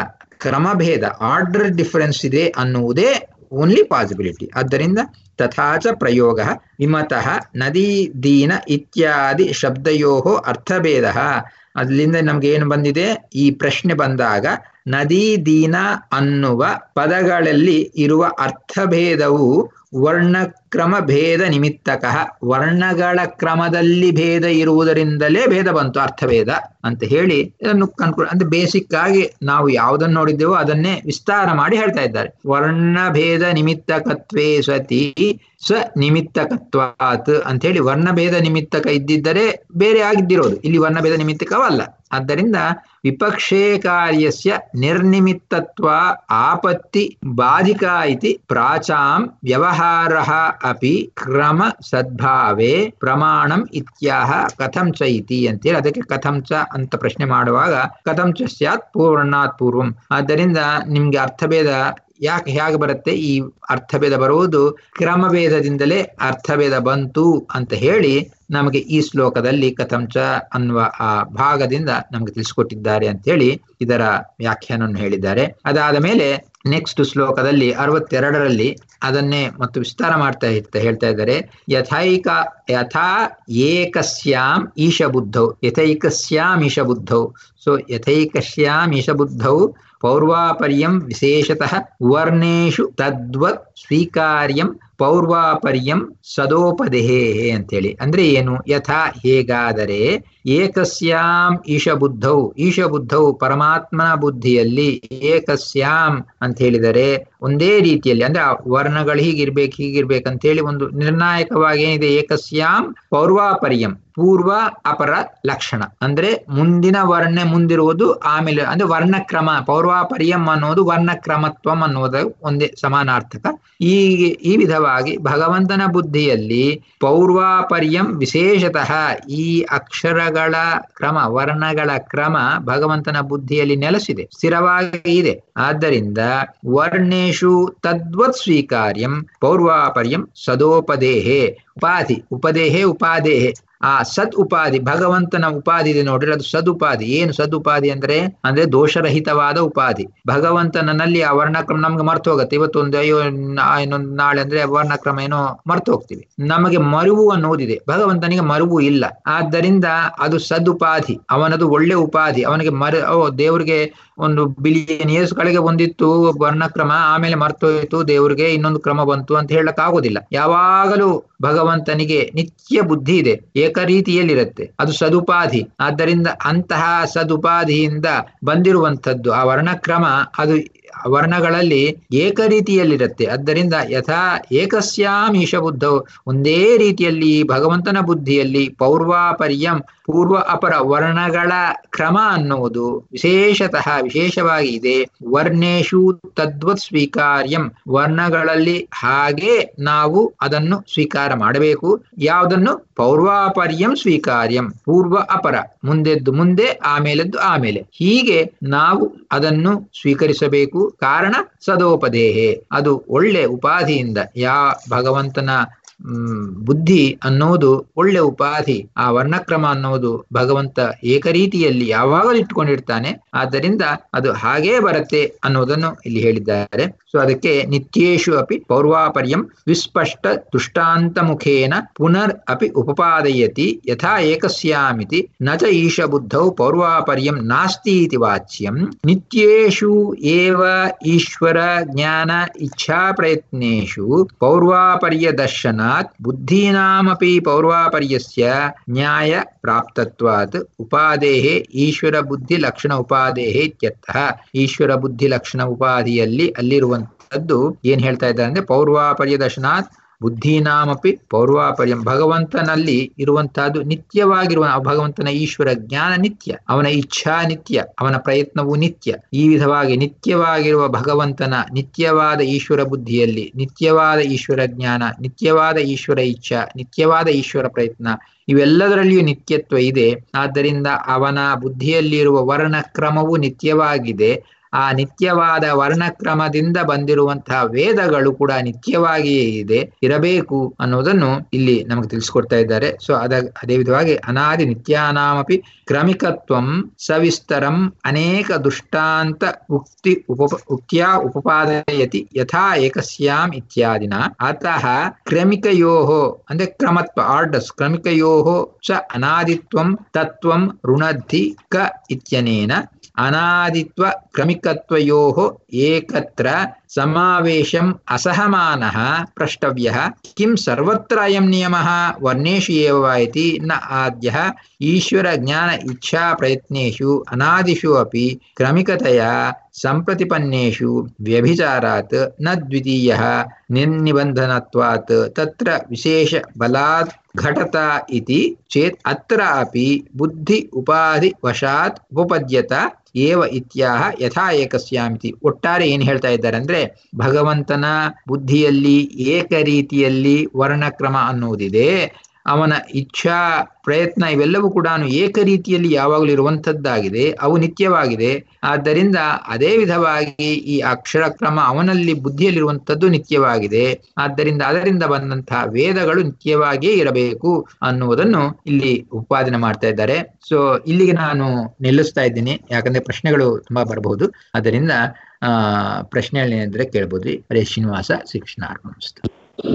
ಕ್ರಮಭೇದ ಆರ್ಡರ್ ಡಿಫರೆನ್ಸ್ ಇದೆ ಅನ್ನುವುದೇ ಓನ್ಲಿ ಪಾಸಿಬಿಲಿಟಿ ಆದ್ದರಿಂದ ತಥಾಚ ಪ್ರಯೋಗ ವಿಮತಃ ನದಿ ದೀನ ಇತ್ಯಾದಿ ಶಬ್ದಯೋ ಅರ್ಥಭೇದ ಅಲ್ಲಿಂದ ನಮ್ಗೆ ಏನು ಬಂದಿದೆ ಈ ಪ್ರಶ್ನೆ ಬಂದಾಗ ನದಿ ದೀನ ಅನ್ನುವ ಪದಗಳಲ್ಲಿ ಇರುವ ಅರ್ಥಭೇದವು ವರ್ಣಕ್ರಮ ಭೇದ ನಿಮಿತ್ತಕ ವರ್ಣಗಳ ಕ್ರಮದಲ್ಲಿ ಭೇದ ಇರುವುದರಿಂದಲೇ ಭೇದ ಬಂತು ಅರ್ಥಭೇದ ಅಂತ ಹೇಳಿ ಇದನ್ನು ಕನ್ಕ್ಲೂ ಅಂದ್ರೆ ಬೇಸಿಕ್ ಆಗಿ ನಾವು ಯಾವುದನ್ನು ನೋಡಿದ್ದೇವೋ ಅದನ್ನೇ ವಿಸ್ತಾರ ಮಾಡಿ ಹೇಳ್ತಾ ಇದ್ದಾರೆ ವರ್ಣಭೇದ ನಿಮಿತ್ತಕತ್ವೇ ಸತಿ ಸ್ವ ನಿಮಿತ್ತಕತ್ವಾತ್ ಅಂತ ಹೇಳಿ ವರ್ಣಭೇದ ನಿಮಿತ್ತಕ ಇದ್ದಿದ್ದರೆ ಬೇರೆ ಆಗಿದ್ದಿರೋದು ಇಲ್ಲಿ ವರ್ಣಭೇದ ನಿಮಿತ್ತಕವಲ್ಲ ಆದ್ದರಿಂದ ವಿಪಕ್ಷೇ ಕಾರ್ಯಸ್ಯ ನಿರ್ನಿಮಿತ್ತತ್ವ ಆಪತ್ತಿ ಬಾಧಿಕಾ ಇತಿ ಪ್ರಾಚಾಂ ವ್ಯವಹಾರ ಅಪಿ ಕ್ರಮ ಸದ್ಭಾವೇ ಪ್ರಮಾಣಂ ಇತ್ಯಾಹ ಕಥಂ ಚ ಇತಿ ಅಂತೇಳಿ ಅದಕ್ಕೆ ಕಥಂ ಚ ಅಂತ ಪ್ರಶ್ನೆ ಮಾಡುವಾಗ ಕಥಂ ಚ ಸ್ಯಾತ್ ಪೂರ್ಣಾತ್ ಪೂರ್ವಂ ಆದ್ದರಿಂದ ನಿಮ್ಗೆ ಅರ್ಥಭೇದ ಯಾಕೆ ಹೇಗೆ ಬರುತ್ತೆ ಈ ಅರ್ಥಭೇದ ಬರುವುದು ಕ್ರಮಭೇದದಿಂದಲೇ ಅರ್ಥಭೇದ ಬಂತು ಅಂತ ಹೇಳಿ ನಮಗೆ ಈ ಶ್ಲೋಕದಲ್ಲಿ ಕಥಂಚ ಅನ್ನುವ ಆ ಭಾಗದಿಂದ ನಮಗೆ ತಿಳಿಸ್ಕೊಟ್ಟಿದ್ದಾರೆ ಅಂತ ಹೇಳಿ ಇದರ ವ್ಯಾಖ್ಯಾನವನ್ನು ಹೇಳಿದ್ದಾರೆ ಅದಾದ ಮೇಲೆ ನೆಕ್ಸ್ಟ್ ಶ್ಲೋಕದಲ್ಲಿ ಅರವತ್ತೆರಡರಲ್ಲಿ ಅದನ್ನೇ ಮತ್ತು ವಿಸ್ತಾರ ಮಾಡ್ತಾ ಇರ್ತಾ ಹೇಳ್ತಾ ಇದ್ದಾರೆ ಯಥೈಕ ಯಥಾ ಏಕಸ್ಯಾಂ ಈಶ ಬುದ್ಧೌ ಯಥೈಕಸ್ಯಾಂ ಈಶ ಬುದ್ಧೌ ಸೊ ಯಥೈಕಸ್ಯಾಂ ಈಶ ಬುದ್ಧೌ ಪೌರ್ವಾಪರ್ಯಂ ವಿಶೇಷತಃ ವರ್ಣೇಶು ತದ್ವತ್ ಸ್ವೀಕಾರ್ಯಂ ಪೌರ್ವಾಪರ್ಯಂ ಸದೋಪದೇಹೇ ಅಂತೇಳಿ ಅಂದ್ರೆ ಏನು ಯಥಾ ಹೇಗಾದರೆ ಏಕಸ್ಯಾಂ ಈಶ ಬುದ್ಧೌ ಈಶ ಬುದ್ಧೌ ಪರಮಾತ್ಮನ ಬುದ್ಧಿಯಲ್ಲಿ ಏಕಸ್ಯಾಂ ಅಂತ ಹೇಳಿದರೆ ಒಂದೇ ರೀತಿಯಲ್ಲಿ ಅಂದ್ರೆ ಆ ವರ್ಣಗಳು ಹೀಗಿರ್ಬೇಕು ಹೀಗಿರ್ಬೇಕಂತ ಹೇಳಿ ಒಂದು ನಿರ್ಣಾಯಕವಾಗಿ ಏನಿದೆ ಏಕಸ್ಯಾಂ ಪೌರ್ವಾಪರ್ಯಂ ಪೂರ್ವ ಅಪರ ಲಕ್ಷಣ ಅಂದ್ರೆ ಮುಂದಿನ ವರ್ಣ ಮುಂದಿರುವುದು ಆಮೇಲೆ ಅಂದ್ರೆ ವರ್ಣಕ್ರಮ ಪೌರ್ವಾಪರ್ಯಂ ಅನ್ನೋದು ವರ್ಣಕ್ರಮತ್ವಂ ಅನ್ನೋದು ಒಂದೇ ಸಮಾನಾರ್ಥಕ ಈ ಈ ವಿಧವಾಗಿ ಭಗವಂತನ ಬುದ್ಧಿಯಲ್ಲಿ ಪೌರ್ವಾಪರ್ಯಂ ವಿಶೇಷತಃ ಈ ಅಕ್ಷರಗಳ ಕ್ರಮ ವರ್ಣಗಳ ಕ್ರಮ ಭಗವಂತನ ಬುದ್ಧಿಯಲ್ಲಿ ನೆಲೆಸಿದೆ ಸ್ಥಿರವಾಗಿ ಇದೆ ಆದ್ದರಿಂದ ವರ್ಣೇಶು ತದ್ವತ್ ಸ್ವೀಕಾರ್ಯಂ ಪೌರ್ವಾಪರ್ಯಂ ಸದೋಪದೇಹೇ ಉಪಾಧಿ ಉಪದೇಹೇ ಉಪಾದೇಹೇ ಆ ಸದ್ ಉಪಾಧಿ ಭಗವಂತನ ಉಪಾಧಿ ಇದೆ ನೋಡ್ರಿ ಅದು ಸದುಪಾಧಿ ಏನು ಸದುಪಾಧಿ ಅಂದ್ರೆ ಅಂದ್ರೆ ದೋಷರಹಿತವಾದ ಉಪಾಧಿ ಭಗವಂತನಲ್ಲಿ ಆ ವರ್ಣಕ್ರಮ ನಮ್ಗೆ ಮರ್ತು ಹೋಗುತ್ತೆ ಇವತ್ತೊಂದು ಅಯ್ಯೋ ಇನ್ನೊಂದು ನಾಳೆ ಅಂದ್ರೆ ವರ್ಣಕ್ರಮ ಏನೋ ಮರ್ತು ಹೋಗ್ತೀವಿ ನಮಗೆ ಮರುವು ಅನ್ನೋದಿದೆ ಭಗವಂತನಿಗೆ ಮರುವು ಇಲ್ಲ ಆದ್ದರಿಂದ ಅದು ಸದುಪಾಧಿ ಅವನದು ಒಳ್ಳೆ ಉಪಾಧಿ ಅವನಿಗೆ ಮರ ಓ ದೇವ್ರಿಗೆ ಒಂದು ಬಿಲಿಯನ್ ಇಯರ್ಸ್ಗಳಿಗೆ ಬಂದಿತ್ತು ವರ್ಣಕ್ರಮ ಆಮೇಲೆ ಮರ್ತೋಯ್ತು ದೇವ್ರಿಗೆ ಇನ್ನೊಂದು ಕ್ರಮ ಬಂತು ಅಂತ ಹೇಳಕ್ ಆಗೋದಿಲ್ಲ ಯಾವಾಗಲೂ ಭಗವಂತನಿಗೆ ನಿತ್ಯ ಬುದ್ಧಿ ಇದೆ ಏಕರೀತಿಯಲ್ಲಿರುತ್ತೆ ಅದು ಸದುಪಾಧಿ ಆದ್ದರಿಂದ ಅಂತಹ ಸದುಪಾಧಿಯಿಂದ ಬಂದಿರುವಂಥದ್ದು ಆ ವರ್ಣಕ್ರಮ ಅದು ವರ್ಣಗಳಲ್ಲಿ ಏಕರೀತಿಯಲ್ಲಿರುತ್ತೆ ಆದ್ದರಿಂದ ಯಥಾ ಏಕಸ್ಯಾಂ ಈಶ ಬುದ್ಧವು ಒಂದೇ ರೀತಿಯಲ್ಲಿ ಭಗವಂತನ ಬುದ್ಧಿಯಲ್ಲಿ ಪೌರ್ವಾಪರ್ಯಂ ಪೂರ್ವ ಅಪರ ವರ್ಣಗಳ ಕ್ರಮ ಅನ್ನುವುದು ವಿಶೇಷತಃ ವಿಶೇಷವಾಗಿ ಇದೆ ವರ್ಣೇಶು ತದ್ವತ್ ಸ್ವೀಕಾರ್ಯಂ ವರ್ಣಗಳಲ್ಲಿ ಹಾಗೆ ನಾವು ಅದನ್ನು ಸ್ವೀಕಾರ ಮಾಡಬೇಕು ಯಾವುದನ್ನು ಪೌರ್ವಾಪರ್ಯಂ ಸ್ವೀಕಾರ್ಯಂ ಪೂರ್ವ ಅಪರ ಮುಂದೆದ್ದು ಮುಂದೆ ಆಮೇಲೆದ್ದು ಆಮೇಲೆ ಹೀಗೆ ನಾವು ಅದನ್ನು ಸ್ವೀಕರಿಸಬೇಕು ಕಾರಣ ಸದೋಪದೇಹೆ ಅದು ಒಳ್ಳೆ ಉಪಾಧಿಯಿಂದ ಯಾ ಭಗವಂತನ ಹ್ಮ್ ಬುದ್ಧಿ ಅನ್ನೋದು ಒಳ್ಳೆ ಉಪಾಧಿ ಆ ವರ್ಣಕ್ರಮ ಅನ್ನೋದು ಭಗವಂತ ಏಕರೀತಿಯಲ್ಲಿ ಯಾವಾಗಲೂ ಇಟ್ಕೊಂಡಿರ್ತಾನೆ ಆದ್ದರಿಂದ ಅದು ಹಾಗೇ ಬರುತ್ತೆ ಅನ್ನೋದನ್ನು ಇಲ್ಲಿ ಹೇಳಿದ್ದಾರೆ ಸೊ ಅದಕ್ಕೆ ನಿತ್ಯೇಶು ಅಪಿ ಪೌರ್ವಾಪರ್ಯಂ ವಿಸ್ಪಷ್ಟ ದುಷ್ಟಾಂತ ಮುಖೇನ ಪುನರ್ ಅಪಿ ಉಪಪಾದಯತಿ ಯಥಾ ಏಕಸ್ಯಾಮಿತಿ ನ ಚ ಈಶ ಬುದ್ಧೌ ಪೌರ್ವಾಪರ್ಯಂ ನಾಸ್ತಿ ಇತಿ ವಾಚ್ಯಂ ನಿತ್ಯೇಷು ಏವ ಈಶ್ವರ ಜ್ಞಾನ ಇಚ್ಛಾ ಪ್ರಯತ್ನೇಷು ಪೌರ್ವಾಪರ್ಯ ದರ್ಶನಾತ್ ಬುದ್ಧೀನಾಮಪಿ ಪೌರ್ವಾಪರ್ಯಸ್ಯ ನ್ಯಾಯ ಪ್ರಾಪ್ತತ್ವಾತ್ ಉಪಾದೇಹೆ ಈಶ್ವರ ಬುದ್ಧಿ ಲಕ್ಷಣ ಉಪಾದೇಹೆ ಇತ್ಯರ್ಥಃ ಈಶ್ವರ ಬುದ್ಧಿ ಲಕ್ಷಣ ಉಪಾಧಿಯಲ್ಲಿ ಅಲ್ಲಿರುವಂತದ್ದು ಏನ್ ಹೇಳ್ತಾ ಇದ್ದಾರೆ ಅಂದ್ರೆ ಪೌರ್ವಾಪರ್ಯ ದರ್ಶನಾತ್ ಬುದ್ಧಿನಾಮಪಿ ಪೌರ್ವಾಪರ್ಯಂ ಭಗವಂತನಲ್ಲಿ ಇರುವಂತಹದ್ದು ನಿತ್ಯವಾಗಿರುವ ಭಗವಂತನ ಈಶ್ವರ ಜ್ಞಾನ ನಿತ್ಯ ಅವನ ಇಚ್ಛಾ ನಿತ್ಯ ಅವನ ಪ್ರಯತ್ನವು ನಿತ್ಯ ಈ ವಿಧವಾಗಿ ನಿತ್ಯವಾಗಿರುವ ಭಗವಂತನ ನಿತ್ಯವಾದ ಈಶ್ವರ ಬುದ್ಧಿಯಲ್ಲಿ ನಿತ್ಯವಾದ ಈಶ್ವರ ಜ್ಞಾನ ನಿತ್ಯವಾದ ಈಶ್ವರ ಇಚ್ಛಾ ನಿತ್ಯವಾದ ಈಶ್ವರ ಪ್ರಯತ್ನ ಇವೆಲ್ಲದರಲ್ಲಿಯೂ ನಿತ್ಯತ್ವ ಇದೆ ಆದ್ದರಿಂದ ಅವನ ಬುದ್ಧಿಯಲ್ಲಿರುವ ವರ್ಣ ಕ್ರಮವು ನಿತ್ಯವಾಗಿದೆ ಆ ನಿತ್ಯವಾದ ವರ್ಣಕ್ರಮದಿಂದ ಬಂದಿರುವಂತಹ ವೇದಗಳು ಕೂಡ ನಿತ್ಯವಾಗಿಯೇ ಇದೆ ಇರಬೇಕು ಅನ್ನೋದನ್ನು ಇಲ್ಲಿ ನಮಗೆ ತಿಳಿಸ್ಕೊಡ್ತಾ ಇದ್ದಾರೆ ಸೊ ಅದ ಅದೇ ವಿಧವಾಗಿ ಅನಾದಿ ನಿತ್ಯಾನಾಮಪಿ ಕ್ರಮಿಕತ್ವಂ ಸವಿಸ್ತರಂ ಅನೇಕ ದುಷ್ಟಾಂತ ಉಕ್ತಿ ಉಪ ಉಕ್ತ್ಯಾ ಉಪಪಾದಯತಿ ಯಥಾ ಏಕಸ್ಯಾಂ ಇತ್ಯಾದಿನ ಅತಃ ಕ್ರಮಿಕಯೋ ಅಂದ್ರೆ ಕ್ರಮತ್ವ ಆರ್ಡರ್ಸ್ ಕ್ರಮಿಕಯೋ ಚ ಅನಾದಿತ್ವಂ ತತ್ವಂ ಋಣದ್ಧಿ ಕ ಇತ್ಯನೇನ ಅನಾದಿತ್ವ ಕ್ರಮಿಕತ್ವಯೋ ಏಕತ್ರ ಸಮಾವೇಶಂ ಅಸಹಮಾನಃ ಪ್ರಷ್ಟವ್ಯಃ ಕಿಂ ಸರ್ವತ್ರ ಅಯಂ ನಿಯಮಃ ವರ್ಣೇಷು ಏವ ವಾ ಇತಿ ನ ಆದ್ಯಃ ಈಶ್ವರ ಜ್ಞಾನ ಇಚ್ಛಾ ಪ್ರಯತ್ನೇಷು ಅನಾದಿಷು ಅಪಿ ಕ್ರಮಿಕತೆಯ ಸಂಪ್ರತಿಪನ್ನೇಷು ವ್ಯಭಿಚಾರಾತ್ ನ ದ್ವಿತೀಯಃ ನಿರ್ನಿಬಂಧನತ್ವಾತ್ ತತ್ರ ವಿಶೇಷ ಬಲಾತ್ ಘಟತ ಇತಿ ಚೇತ್ ಅತ್ರ ಅಪಿ ಬುದ್ಧಿ ಉಪಾಧಿ ವಶಾತ್ ಉಪಪದ್ಯತ ಏವ ಇತ್ಯಾಹ ಯಥಾ ಏಕಸ್ಯಾಮಿತಿ ಒಟ್ಟಾರೆ ಏನ್ ಹೇಳ್ತಾ ಇದ್ದಾರೆ ಅಂದ್ರೆ ಭಗವಂತನ ಬುದ್ಧಿಯಲ್ಲಿ ಏಕ ರೀತಿಯಲ್ಲಿ ವರ್ಣಕ್ರಮ ಅನ್ನುವುದಿದೆ ಅವನ ಇಚ್ಛಾ ಪ್ರಯತ್ನ ಇವೆಲ್ಲವೂ ಕೂಡ ಏಕ ರೀತಿಯಲ್ಲಿ ಯಾವಾಗಲೂ ಇರುವಂತದ್ದಾಗಿದೆ ಅವು ನಿತ್ಯವಾಗಿದೆ ಆದ್ದರಿಂದ ಅದೇ ವಿಧವಾಗಿ ಈ ಅಕ್ಷರ ಕ್ರಮ ಅವನಲ್ಲಿ ಬುದ್ಧಿಯಲ್ಲಿರುವಂಥದ್ದು ನಿತ್ಯವಾಗಿದೆ ಆದ್ದರಿಂದ ಅದರಿಂದ ಬಂದಂತಹ ವೇದಗಳು ನಿತ್ಯವಾಗಿಯೇ ಇರಬೇಕು ಅನ್ನುವುದನ್ನು ಇಲ್ಲಿ ಉತ್ಪಾದನೆ ಮಾಡ್ತಾ ಇದ್ದಾರೆ ಸೊ ಇಲ್ಲಿಗೆ ನಾನು ನಿಲ್ಲಿಸ್ತಾ ಇದ್ದೀನಿ ಯಾಕಂದ್ರೆ ಪ್ರಶ್ನೆಗಳು ತುಂಬಾ ಬರಬಹುದು ಅದರಿಂದ ಆ ಪ್ರಶ್ನೆಗಳೇನಿದ್ರೆ ಕೇಳ್ಬೋದು ಹರೇ ಶ್ರೀನಿವಾಸ ಶ್ರೀಕೃಷ್ಣ ಅರ್ಪಣಿಸ್ತಾರೆ